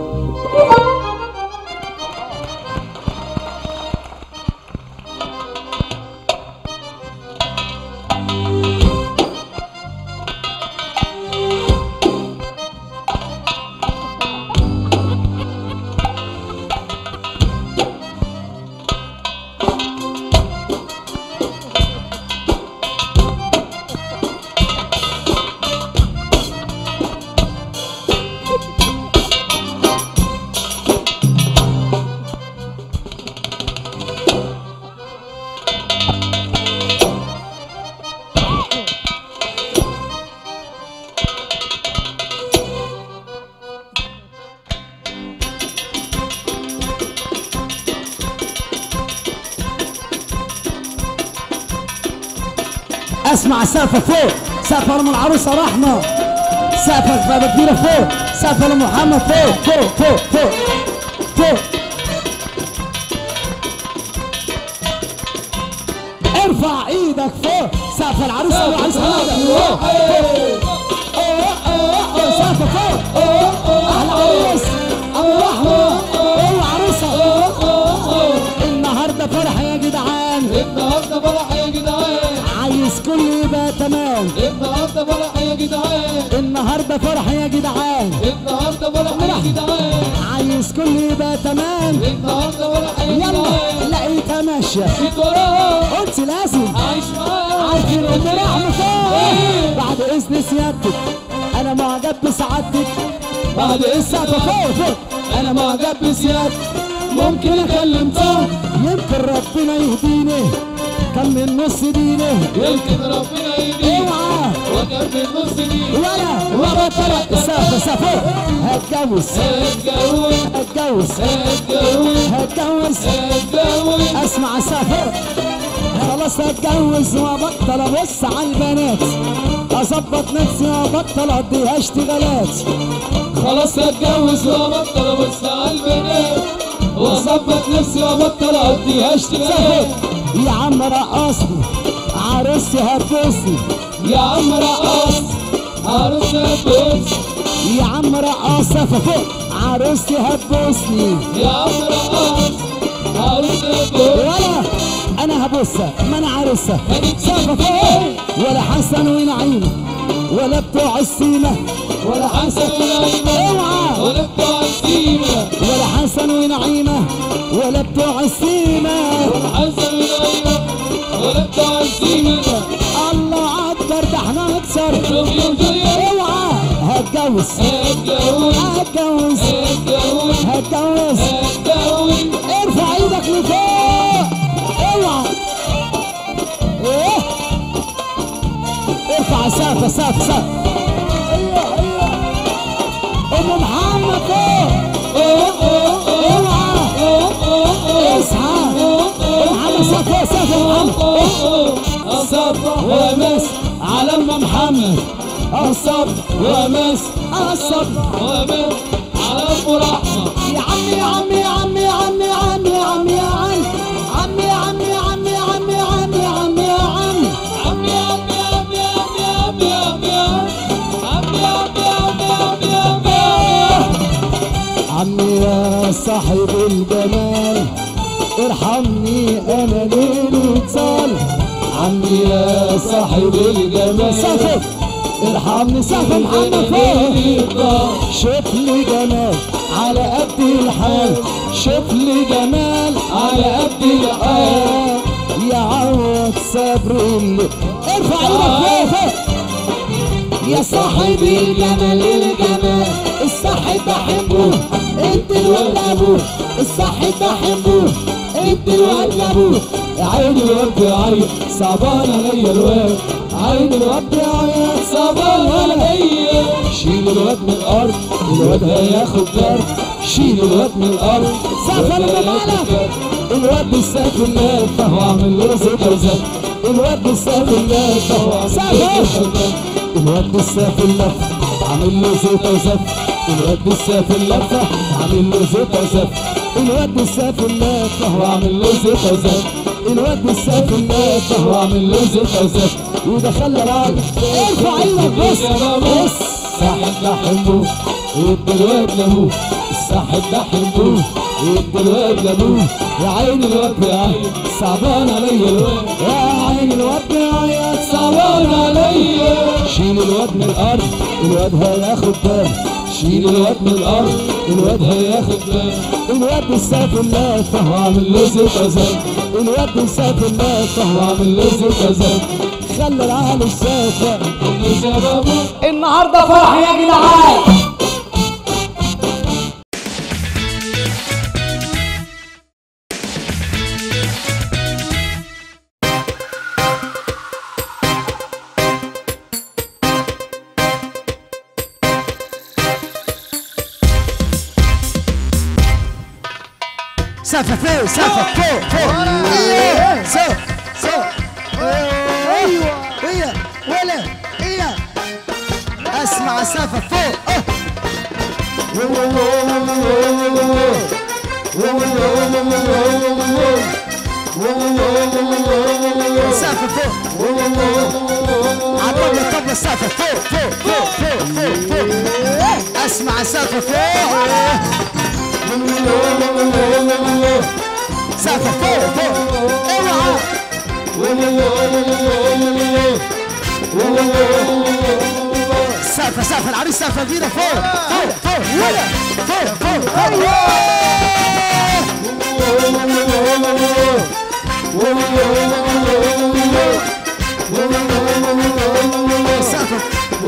اسمع سقفة فوق سقفة لام العروسة رحمة سقفة بابا كبيرة فوق سقفة لام محمد فوق فوق فوق فوق فوق ارفع ايدك فوق سقف العروسة والعروسة فوق فوق سقفة فوق احلى عروس ابو رحمة العروسة النهارده فرح يا جدعان النهارده فرح يا جدعان عايز كل يبقى تمام النهارده فرح يا جدعان النهارده فرح يا جدعان النهارده فرح يا جدعان عايز كل يبقى تمام النهارده فرح يا يلا جدعان لقيتها ماشيه جيت وراه قلت لازم عايش معاه عارفين ام رحمه فوق بعد اذن سيادتك انا معجب بسعادتك بعد السقف اسمك فوق فوق انا معجب بسيادتك ممكن اكلم طه يمكن ربنا يهديني كم من نص ديني يمكن ربنا يهديك اوعى وكمل نص دي ولا ولا طلع السقف السقف فوق هتجوز اتجوز هتجوز اتجوز هتجوز اتجوز اسمع السفر خلاص اتجوز وابطل ابص على البنات اظبط نفسي وابطل اقضيها اشتغالات خلاص اتجوز وابطل ابص على البنات واظبط نفسي وابطل اقضيها اشتغالات يا عم رقصني عروسي هتبوسني يا عم رقص عروسة بوس يا عم رقاصة فوق عروسي هتبوسني يا عم رقص عروسة بوس ولا انا هبوسها ما انا عروسة سافة فوق ولا حسن ونعيم ولا بتوع السيمة ولا حسن ونعيمة اوعى ولا بتوع السيمة ولا حسن ونعيمة ولا بتوع السيمة ولا حسن ونعيمة ولا بتوع السيمة الله اكبر ده احنا نكسر روميو وجولييت اوعى هتجوز اتجوز هتجوز اتجوز هتجوز اتجوز ارفع ايدك لفوق اوعى ايه ارفع سقف سقف سقف ايوه ايوه ام محمد فوق اوعى الصبر ومس على ام محمد الصبر ومس الصبر ومس على ام رحمه يا عمي يا عمي يا عمي يا عمي يا عمي يا عمي يا عمي يا عمي يا عمي يا عمي يا عمي يا عمي يا عمي عمي عمي عمي عمي عمي عمي عمي عمي عمي عمي يا صاحب الجمال ارحمني انا ليل وتصال عمي يا صاحب الجمال سافر ارحمني سافر محمد فوق شوف لي جمال على قد الحال شوف لي جمال على قد الحال يا عوض صبر اللي ارفع ايدك فوق فوق يا صاحب الجمال الجمال الصاحب بحبه انت الواد ابوه الصاحب بحبه انت الواد ابوه يا عيني الواد بيعيط صعبان عليا الواد عيني الواد بيعيط صعبان عليا شيل الواد من الارض الواد هياخد ضرب شيل الواد من الارض سافر بمالك الواد بالسافر لا فهو عامل له زيت وزت الواد بالسافر لا فهو سافر الواد بالسافر لف عامل له زيت وزت الواد بالسافر لفه عامل له زيت وزت الواد بالسافر لفه وعامل له زيت وزت الواد بالسافر لفه وعامل له زيت وزت ودخل العاب ارفع ايدك بص بص صاحب ده حبه ادي الواد لابوه الصاحب ده حبه ادي الواد لابوه يا عيني الواد بيعيط صعبان عليا الواد يا عيني الواد بيعيط صعبان عليا شيل الواد من الارض الواد هياخد بالي شيل الواد من الارض الواد هياخد بالي الواد بالسافر لا فهو عامل له زيت وزن الواد بالسافر لا فهو عامل له زيت وزن خلى العالم سافر النهارده فرح يا جدعان سافر فوق سافر فوق فوق إيه، سوق سوق ايوه هي ولا هي اسمع سافر فوق سافر فوق عطلنا طبلة سافر فوق فوق فوق فوق فوق فوق اسمع سافر فوق سافر فوق فوق اوعى سافر سافر العريس سافر بينا فوق فوق فوق ولا فوق فوق فوق سافر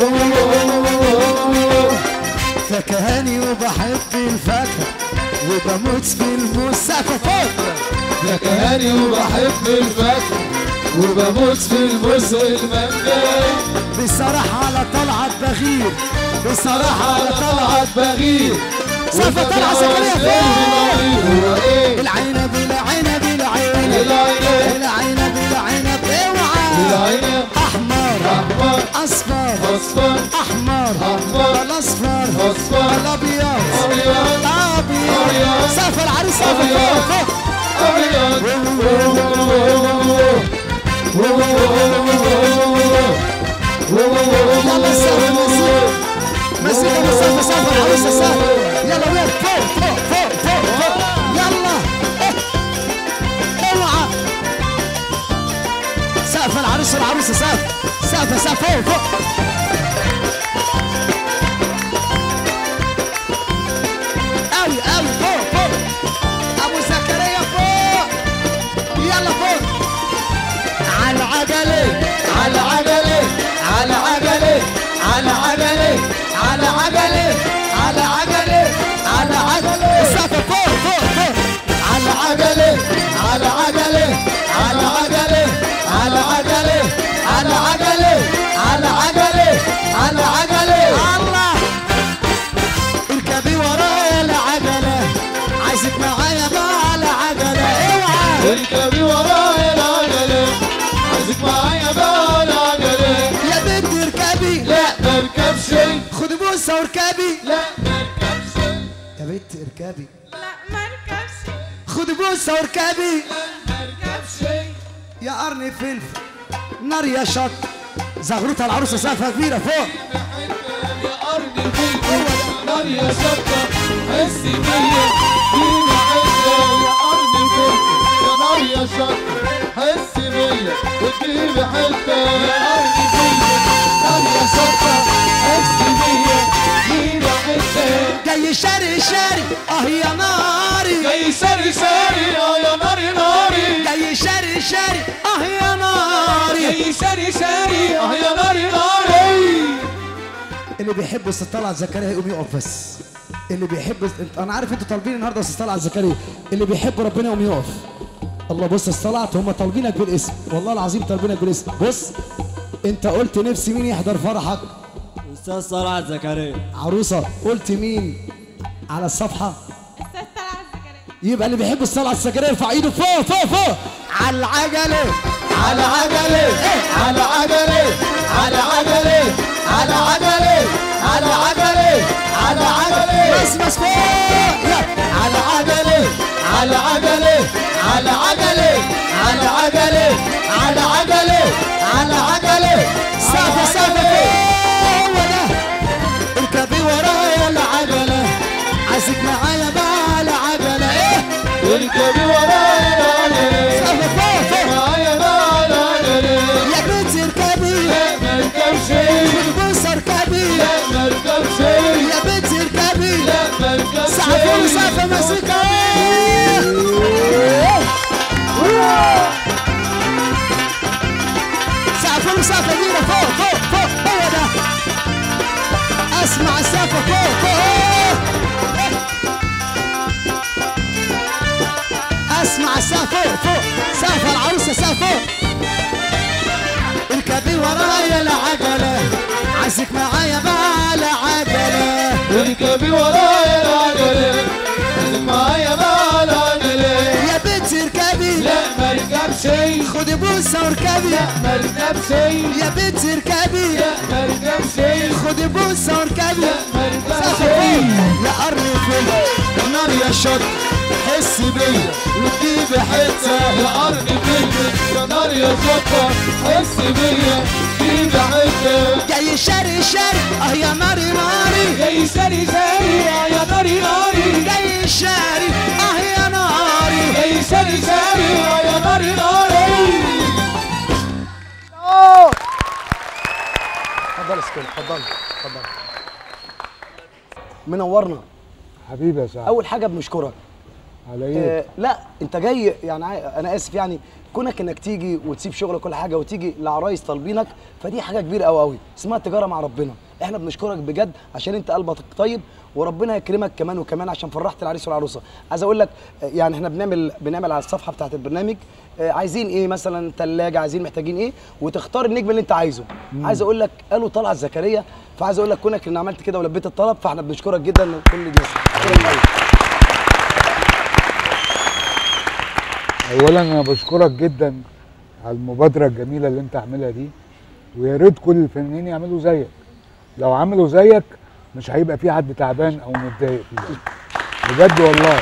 فكهاني وبحب الفاكهة وبموت في الموز سافر فوق فكهاني وبحب الفاكهة وبموت في الموز والمانجا بصراحة على طلعت بغير بصراحة على طلعت بغير سافر طلعة سكرية هو فوق ايه العنب العنب العنب العنب. العنب العنب اوعى العنب. احمر أحمر. اصفر أصفر. احمر أحمر. الاصفر أصفر. الابيض أبيض. ابيض أبيض. سافر عريس سافر أبيض. فوق فوق أبيض يلا سافر مسير مسير مسافر سافر عروسه سافر يلا وين فوق فوق فوق فوق فوق يلا إيه. اوعى سافر العريس والعروسه سافر سافر سافر فوق فوق قوي قوي فوق فوق ابو زكريا فوق يلا فوق على العجله على عجلة على عجلة على عجلة على عجلة على عجلة على عجلة سافر فوق فوق فوق على عجلة على عجلة على عجلة على عجلة على عجلة على عجلة بوسه واركبي لا مركبش يا بنت اركبي لا مركبش خدي بوسه واركبي مركبش يا قرن فلفل نار يا شط زغروطه العروسه سقفها كبيره فوق يا قرن الفلفل نار يا شطة حس بيا فينا حتة يا قرن الفلفل يا نار يا شطة حس بيا وتجيب حتة يا قرن الفلفل نار يا شطة حس بيا فينا حتة جاي شاري شاري اه يا ناري جاي ساري ساري اه يا ناري ناري جاي شاري شاري اه يا ناري جاي ساري ساري اه يا ناري ناري اللي بيحب استاذ طلعت زكريا يقوم يقف بس اللي بيحب انت- انا عارف انتوا طالبين النهارده استاذ طلعت زكريا اللي بيحب ربنا يقوم يقف الله بص يا استاذ طلعت هم طالبينك بالاسم والله العظيم طالبينك بالاسم بص انت قلت نفسي مين يحضر فرحك استاذ طلعت زكريا عروسه قلت مين على الصفحه استاذ طلعت زكريا يبقى اللي بيحب الصلاة على السجاير يرفع ايده فوق فوق فوق على العجلة على عجلة على عجلة على عجلة على عجلة على عجلة على عجلة بس بس فوق يلا على عجلة على عجلة على عجلة على عجلة على عجلة على عجلة سافة سافة فوق هو ده اركبي ورايا العجلة عايزك معايا بقى على عجلة ايه اركبي ورايا العجلة سافة فوق فوق معايا بقى العجلة يا بنت اركبي لا مركبش بص اركبي لا مركبش يا بنت اركبي لا مركبش سافة وسافة ماسكة سقف وسقف كبيرة فوق فوق فوق هو ده اسمع السقف فوق فوق اسمع السقف فوق فوق سقف العروسة سقف فوق اركبي ورايا العجلة عايزك معايا بقى على عجلة اركبي ورايا العجلة خليك معايا بقى العجلة يا بنت اركبي لا مركبش خدي بوسة واركبي مركبش يا بنت اركبي لا مركبش خدي بوسة واركبي مركبش سقف فوق يا قرن فيلم نار يا شط حس بيا وتجيب حتة يا قرن فلفل يا نار يا شطة حس بيا جيب حتة جاي شاري شاري اه يا ناري ناري جاي ساري ساري يا ناري ناري جاي شاري اه يا ناري جاي ساري ساري يا ناري ناري اتفضل اسكن اتفضل اتفضل منورنا حبيبي يا سعد اول حاجه بنشكرك على ايه؟ آه لا انت جاي يعني عا- انا اسف يعني كونك انك تيجي وتسيب شغلك كل حاجه وتيجي لعرايس طالبينك فدي حاجه كبيره قوي قوي اسمها تجاره مع ربنا احنا بنشكرك بجد عشان انت قلبك طيب وربنا يكرمك كمان وكمان عشان فرحت العريس والعروسه عايز اقول لك آه، يعني احنا بنعمل بنعمل على الصفحه بتاعت البرنامج آه، عايزين ايه مثلا ثلاجه عايزين محتاجين ايه وتختار النجم اللي انت عايزه عايز اقول لك قالوا طلعت زكريا فعايز اقول لك كونك ان عملت كده ولبيت الطلب فاحنا بنشكرك جدا كل الناس شكراً قوي. اولا انا بشكرك جدا على المبادره الجميله اللي انت عاملها دي ويا ريت كل الفنانين يعملوا زيك لو عملوا زيك مش هيبقى في حد تعبان او متضايق في البلد. بجد والله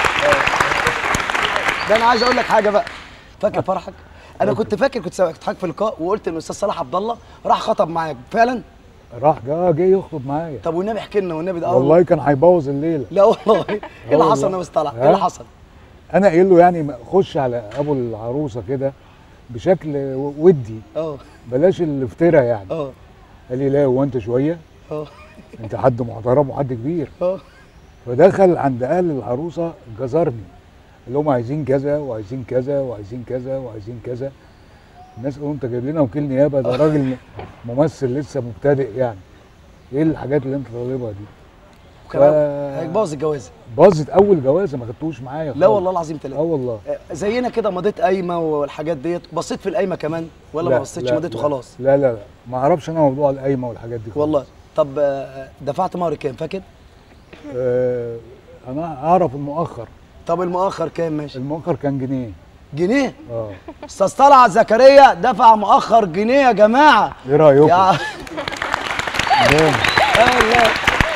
ده انا عايز اقول لك حاجه بقى فاكر فرحك انا كنت فاكر كنت سامعك في لقاء وقلت ان الاستاذ صلاح عبد الله راح خطب معاك فعلا راح جه جه يخطب معايا طب والنبي احكي لنا والنبي ده والله كان هيبوظ الليله لا والله ايه اللي والله. حصل يا استاذ طلع ايه ها؟ اللي حصل انا قايل له يعني خش على ابو العروسه كده بشكل ودي اه بلاش الافتراء يعني اه قال لي لا هو انت شويه اه انت حد محترم وحد كبير اه فدخل عند اهل العروسه جزرني اللي هم عايزين كذا وعايزين كذا وعايزين كذا وعايزين كذا الناس قالوا انت جايب لنا وكيل نيابه ده راجل ممثل لسه مبتدئ يعني ايه الحاجات اللي انت طالبها دي كلام ف- هيبوظ الجوازه باظت اول جوازه ما خدتوش معايا لا خالص. والله العظيم اه ثلاثه والله زينا كده مضيت قايمه والحاجات ديت بصيت في القايمه كمان ولا لا، ما بصيتش لا، مضيت لا. وخلاص لا لا لا ما اعرفش انا موضوع القايمه والحاجات دي خالص. والله طب آه، دفعت مهر كام فاكر آه انا اعرف المؤخر طب المؤخر كام ماشي المؤخر كان جنيه جنيه اه استاذ طلعت زكريا دفع مؤخر جنيه يا جماعه ايه رايكم؟ يا جامد. آه والله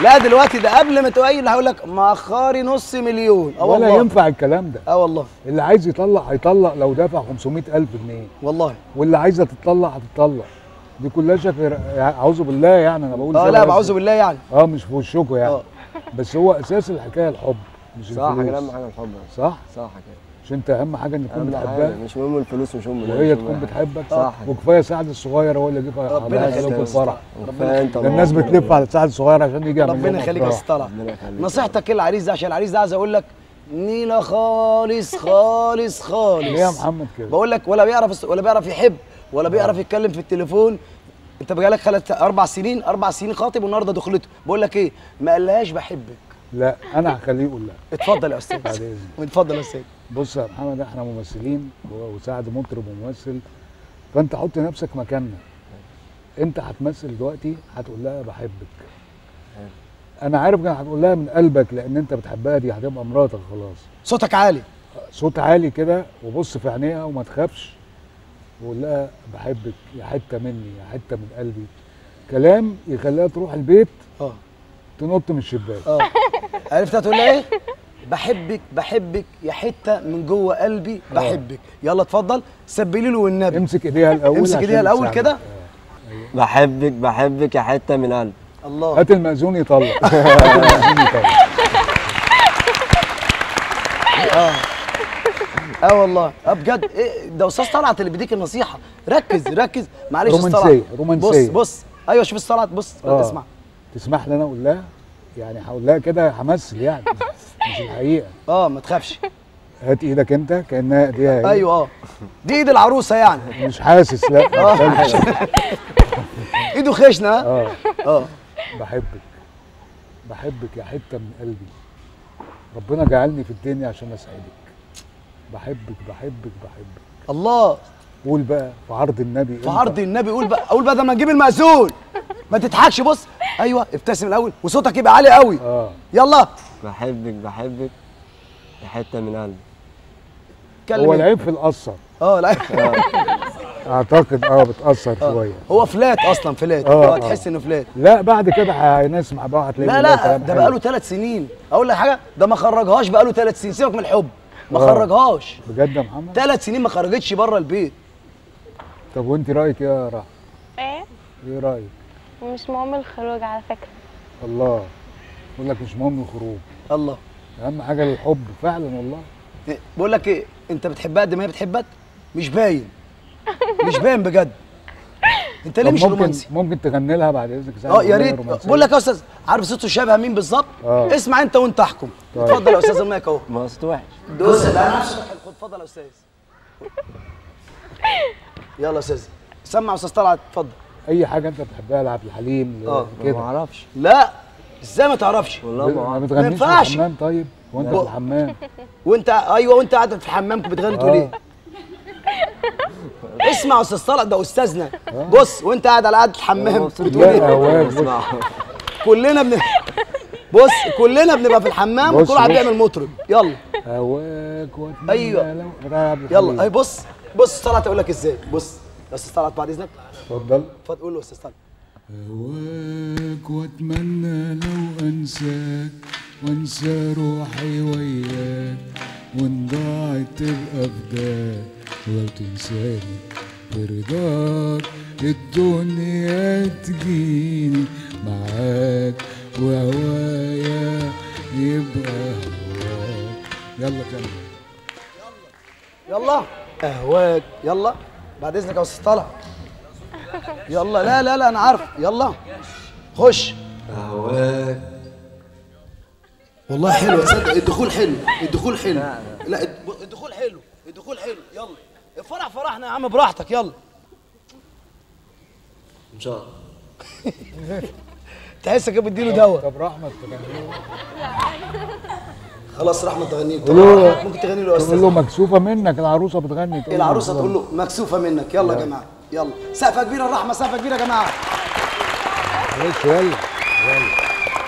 لا دلوقتي ده قبل ما تقيل هقول لك مأخري نص مليون اه ولا والله ينفع الكلام ده اه والله اللي عايز يطلق هيطلق لو دافع 500000 جنيه والله واللي عايزه تطلق هتطلق دي كلها شكل اعوذ بالله يعني انا بقول اه زي لا ما بعوذ قصدي. بالله يعني اه مش في وشكم يعني اه. بس هو اساس الحكايه الحب مش صح الفلوس كده اهم حاجه الحب صح صح كده مش انت اهم حاجه ان تكون اهم حاجه بتحبها مش مهم الفلوس مش مهم وهي مش مهم تكون حاجة. بتحبك صح وكفايه سعد الصغير هو اللي جه ربنا على يخليك لكم يا الفرح كفايه انت ده الناس بتلف على سعد الصغير عشان يجي يعمل ربنا لهم يخليك يا أفراح. استاذ طلعت ربنا يخليك. نصيحتك ايه للعريس ده عشان العريس ده عايز اقول لك نيله خالص خالص خالص ليه يا محمد كده بقول لك ولا بيعرف ولا بيعرف يحب ولا بيعرف يتكلم في التليفون انت بقالك خلت اربع سنين اربع سنين خاطب والنهارده دخلته بقول لك ايه ما قالهاش بحبك لا انا هخليه يقول لا اتفضل يا استاذ بعد اذنك اتفضل يا استاذ بص يا محمد احنا ممثلين و- وسعد مطرب وممثل فانت حط نفسك مكاننا انت هتمثل دلوقتي هتقول لها بحبك انا عارف انك هتقول لها من قلبك لان انت بتحبها دي هتبقى مراتك خلاص صوتك عالي صوت عالي كده وبص في عينيها وما تخافش وقول لها بحبك يا حته مني يا حته من قلبي كلام يخليها تروح البيت اه تنط من الشباك اه عرفت هتقول لها ايه بحبك بحبك يا حته من جوه قلبي بحبك يلا اتفضل سبلي له والنبي امسك ايديها الاول امسك عشان ايديها الاول تساعدك. كده بحبك بحبك يا حته من قلبي الله هات المأذون يطلق هات المأذون يطلق اه اه والله اه بجد إيه ده استاذ طلعت اللي بيديك النصيحه ركز ركز معلش يا أستاذ طلعت. رومانسية، رومانسية. بص بص ايوه شوف استاذ طلعت بص آه. اسمع تسمح لي انا اقول لها يعني هقول لها كده همثل يعني مش الحقيقه اه ما تخافش هات ايدك انت كانها ايديها هي. ايوه اه دي ايد العروسه يعني مش حاسس لا آه. مش حاسس. ايده خشنه ها اه اه بحبك بحبك يا حته من قلبي ربنا جعلني في الدنيا عشان اسعدك بحبك بحبك بحبك الله قول بقى في عرض النبي في عرض النبي قول بقى قول بدل ما نجيب المأذون ما تضحكش بص ايوه ابتسم الاول وصوتك يبقى عالي قوي اه يلا بحبك بحبك يا حته من قلبي اتكلم هو انت. العيب في القصه اه لا اعتقد اه بتاثر شويه هو فلات اصلا فلات آه، اه آه. تحس انه فلات لا بعد كده هنسمع بقى هتلاقي لا والله لا كلام ده حلو. بقاله ثلاث سنين اقول لك حاجه ده ما خرجهاش بقاله ثلاث سنين سيبك من الحب ما آه. خرجهاش بجد يا محمد ثلاث سنين ما خرجتش بره البيت طب وانت رايك ايه يا رحمه ايه ايه رايك مش مهم الخروج على فكرة الله بقول لك مش مهم الخروج الله اهم حاجه الحب فعلا والله إيه، بقول لك ايه انت بتحبها قد ما هي بتحبك مش باين مش باين بجد انت ليه طب مش ممكن رومانسي ممكن تغني لها بعد اذنك ساعة اه يا أغنية ريت رومانسية؟ بقول لك يا استاذ عارف صوته شبه مين بالظبط آه. اسمع انت وانت احكم طيب. اتفضل يا استاذ المايك اهو ما صوت وحش دوس لا نفسك خد اتفضل يا استاذ يلا يا استاذ سمع يا استاذ طلعت اتفضل اي حاجه انت بتحبها لعبد الحليم اه كده ما اعرفش لا ازاي ما تعرفش والله ما ما اعرف بتغنيش في ينفعش. الحمام طيب وانت لا. في الحمام وانت ايوه وانت قاعد في الحمام بتغني تقول آه. ايه اسمع يا استاذ طلعت ده استاذنا بص وانت قاعد على قعده الحمام بتقول لا ايه هواك بص كلنا بن بص كلنا بنبقى في الحمام بص، وكل واحد بص. بيعمل مطرب يلا هواك واتمنى أيوة. لو بتاع عبد الحليم. يلا اي بص بص طلعت اقول لك ازاي بص يا استاذ طلعت بعد اذنك اتفضل اتفضل قول له يا استاذ طلعت هواك واتمنى لو انساك وانسى روحي وياك وان ضاعت تبقى فداك ولو تنساني برضاك الدنيا تجيني معاك وهوايا يبقى هواك يلا كمل يلا اهواك يلا بعد اذنك يا استاذ طلعت يلا لا لا لا انا عارف يلا خش اهواك والله حلو تصدق الدخول حلو الدخول حلو لا الد- الدخول حلو الدخول حلو يلا الفرح فرحنا يا عم براحتك يلا ان شاء الله تحسك بتديله دواء طب رحمه تغني خلاص رحمه تغني له قولوا له- ممكن تغني له يا تقول له استاذ مكسوفه منك العروسه بتغني تقول له العروسه مكسوفة تقول له مكسوفه منك يلا يا جماعه يلا سقفه كبيره الرحمه سقفه كبيره يا جماعه معلش يلا يلا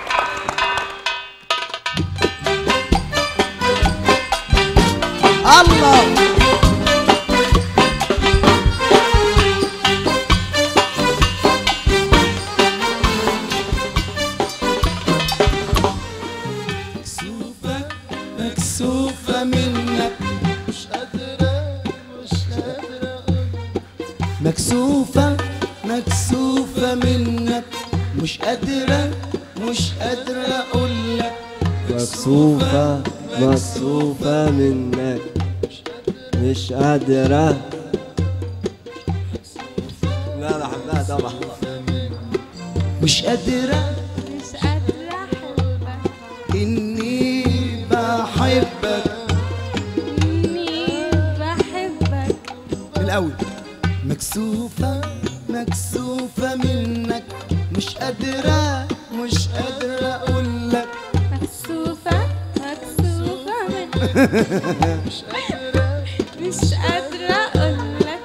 الله مكسوفة منك مش قادرة مش قادرة اقول لك مكسوفة مكسوفة منك مش قادرة لا بحبها طبعا مش قادرة مش قادرة أحبك اني بحبك إني بحبك من الاول مكسوفة مكسوفة منك مش قادرة مش قادرة اقول لك مكسوفة مكسوفة منك مش قادرة مش قادرة أقولك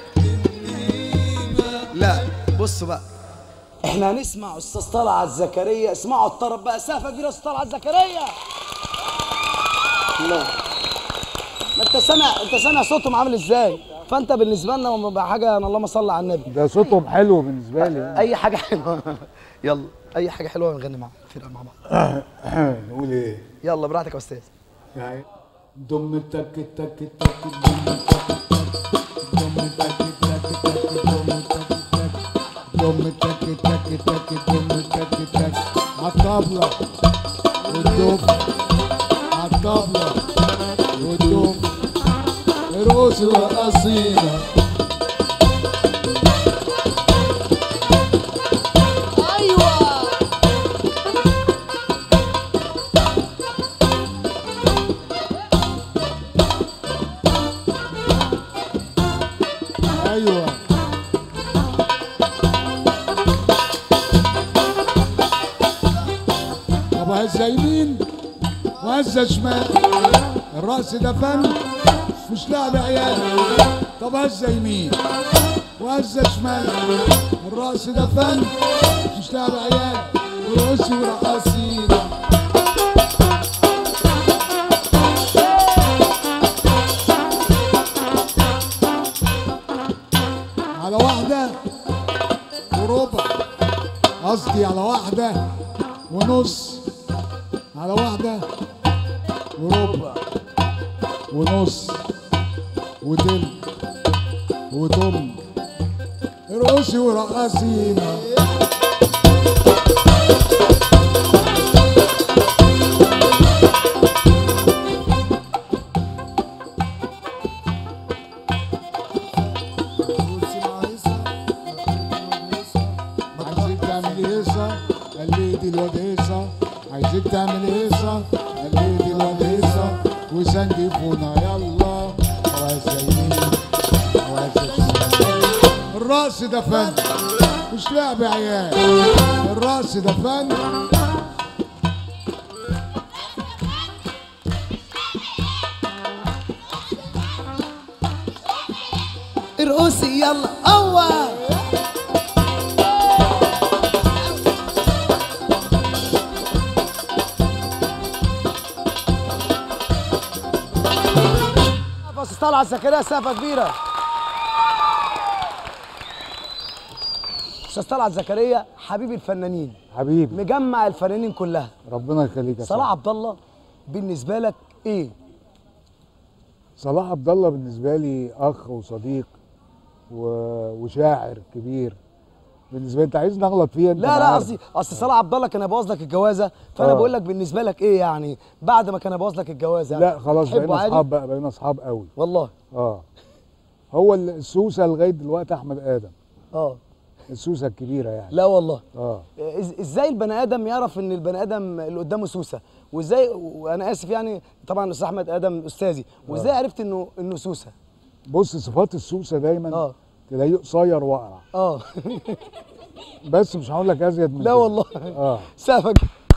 لا بصوا بقى احنا هنسمع استاذ طلعت زكريا اسمعوا الطرب بقى سقفه كبيره استاذ طلعت زكريا الله ما انت سامع انت سامع صوتهم عامل ازاي فانت بالنسبه لنا لما بقى حاجه اللهم صل على النبي ده صوتهم حلو بالنسبه لي اي حاجه حلوه يلا اي حاجه حلوه نغني مع فرقه مع بعض نقول ايه يلا براحتك يا استاذ يعني دم تك تك تك دم تك دم تك تك تك دم تك تك دم تك تك تك دم تك تك عالطبلة والدف عالطبلة والدف رؤوس القصيدة أيوة ايوه طب هزه يمين وهزه شمال الرقص ده فن مش لعب عيال طب هزه يمين وهزه شمال الرقص ده فن مش لعب عيال ورقصي ورقصينا على واحدة وربع قصدي على واحدة ونص على واحدة وربع ونص وتلت وتم ارقصي ورقصينا عايزين تعمل هيصة قلدي الواد هيصة عايزين تعمل هيصة قلدي الواد هيصة وسنجفونا يلا وعايزة يمين وعايزة شمال الرقص ده فن مش لعب عيال الرقص ده فن ارقصي يلا قوة بس طلع زكريا سقفه كبيره استاذ طلعت زكريا حبيب الفنانين حبيبي مجمع الفنانين كلها ربنا يخليك يا صلاح صلاح عبد الله بالنسبه لك ايه صلاح عبد الله بالنسبه لي اخ وصديق و... وشاعر كبير بالنسبه لي انت عايز نغلط فيها انت لا لا عارف. قصدي اصل صلاح عبد الله كان يبوظ لك الجوازه فانا آه. بقول لك بالنسبه لك ايه يعني بعد ما كان يبوظ لك الجوازه لا خلاص تحبه بقينا عادي؟ اصحاب بقى بقينا اصحاب قوي والله اه هو ال- السوسه لغايه دلوقتي احمد ادم اه السوسه الكبيره يعني لا والله اه إز- ازاي البني ادم يعرف ان البني ادم اللي قدامه سوسه وازاي وانا اسف يعني طبعا استاذ احمد ادم استاذي وازاي عرفت انه انه سوسه بص صفات السوسه دايما اه تلاقيه قصير واقرع اه بس مش هقول لك ازيد من لا كده. والله اه سافك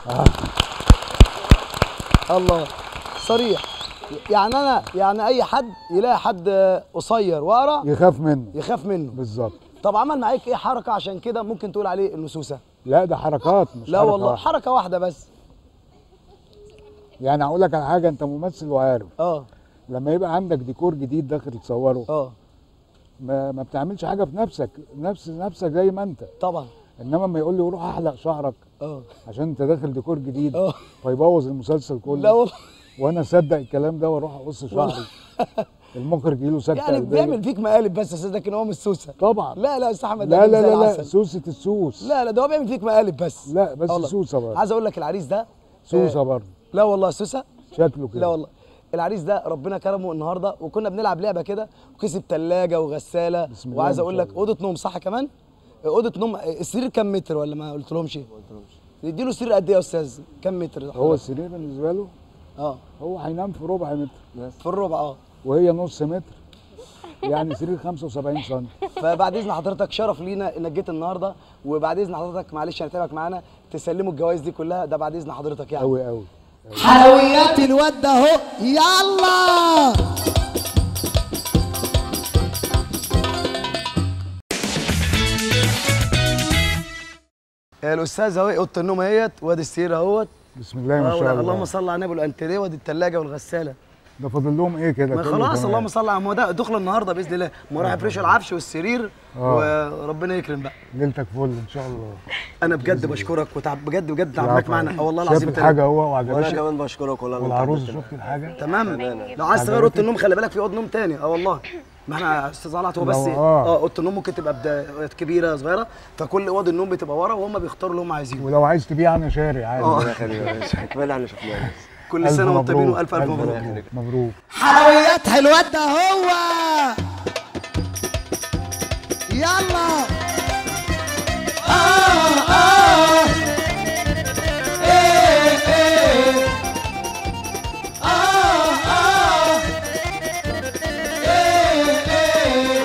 الله صريح يعني انا يعني اي حد يلاقي حد قصير واقرع يخاف منه يخاف منه بالظبط طب عمل معاك ايه حركه عشان كده ممكن تقول عليه انه سوسه لا ده حركات مش لا حركة والله واحدة. حركه واحده بس يعني هقول لك على حاجه انت ممثل وعارف اه لما يبقى عندك ديكور جديد داخل تصوره اه ما, ما بتعملش حاجه في نفسك نفس نفسك زي ما انت طبعا انما لما يقول لي روح احلق شعرك اه عشان انت داخل ديكور جديد اه فيبوظ المسلسل كله لا والله وانا اصدق الكلام ده واروح اقص شعري المخرج يجيله سكته يعني قلبية. بيعمل فيك مقالب بس يا استاذ لكن هو مش سوسه طبعا لا لا يا استاذ احمد لا ده لا زي لا لا العسل. سوسه السوس لا لا ده هو بيعمل فيك مقالب بس لا بس والله. سوسه برضه عايز اقول لك العريس ده سوسه آه، برضه لا والله سوسه شكله كده لا والله العريس ده ربنا كرمه النهارده وكنا بنلعب لعبه كده وكسب ثلاجه وغساله الله وعايز ما اقول شاء لك اوضه نوم صح كمان اوضه نوم السرير كام متر ولا ما قلت لهمش نديله سرير قد ايه يا استاذ كام متر هو السرير بالنسبه له اه هو هينام في ربع متر في الربع اه وهي نص متر يعني سرير 75 سم فبعد اذن حضرتك شرف لينا انك جيت النهارده وبعد اذن حضرتك معلش هنتابعك معانا تسلموا الجوائز دي كلها ده بعد اذن حضرتك يعني قوي قوي حلويات الواد ده اهو يلا الاستاذ اهو اوضه النوم اهيت وادي السرير اهوت بسم الله ما آه، شاء اللهم الله صل على النبي والانتريه وادي الثلاجه والغساله ده فاضل لهم ايه كده ما كله خلاص تمام. اللهم صل على ما هو ده دخل النهارده باذن الله ما راح يفرشوا العفش والسرير آه. وربنا يكرم بقى ليلتك فل ان شاء الله انا بجد بشكرك وتعب بجد بجد تعبناك العفو. معانا اه والله شاف العظيم الحاجه هو وعجبتك وانا كمان بشكرك والله إن أنت والعروسه حبيتنا. شفت الحاجه تمام لو عايز تغير اوضه النوم خلي بالك في اوضه نوم تاني اه والله ما احنا استاذ طلعت هو بس لو- اه آه. اوضه النوم ممكن تبقى بدا- كبيره صغيره فكل اوض النوم بتبقى ورا وهم بيختاروا اللي هم عايزينه ولو عايز تبيع انا شاري عادي آه. ربنا يخليك يا باشا كفايه احنا شفناه بس. كل ألف سنه وانت مبروك. بينه الف الف ألف مبروك مبروك حلويات الواد ده هو يلا آه آه إيه إيه آه آه إيه إيه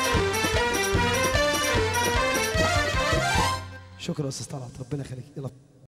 شكرا يا استاذ طلعت ربنا يخليك يلا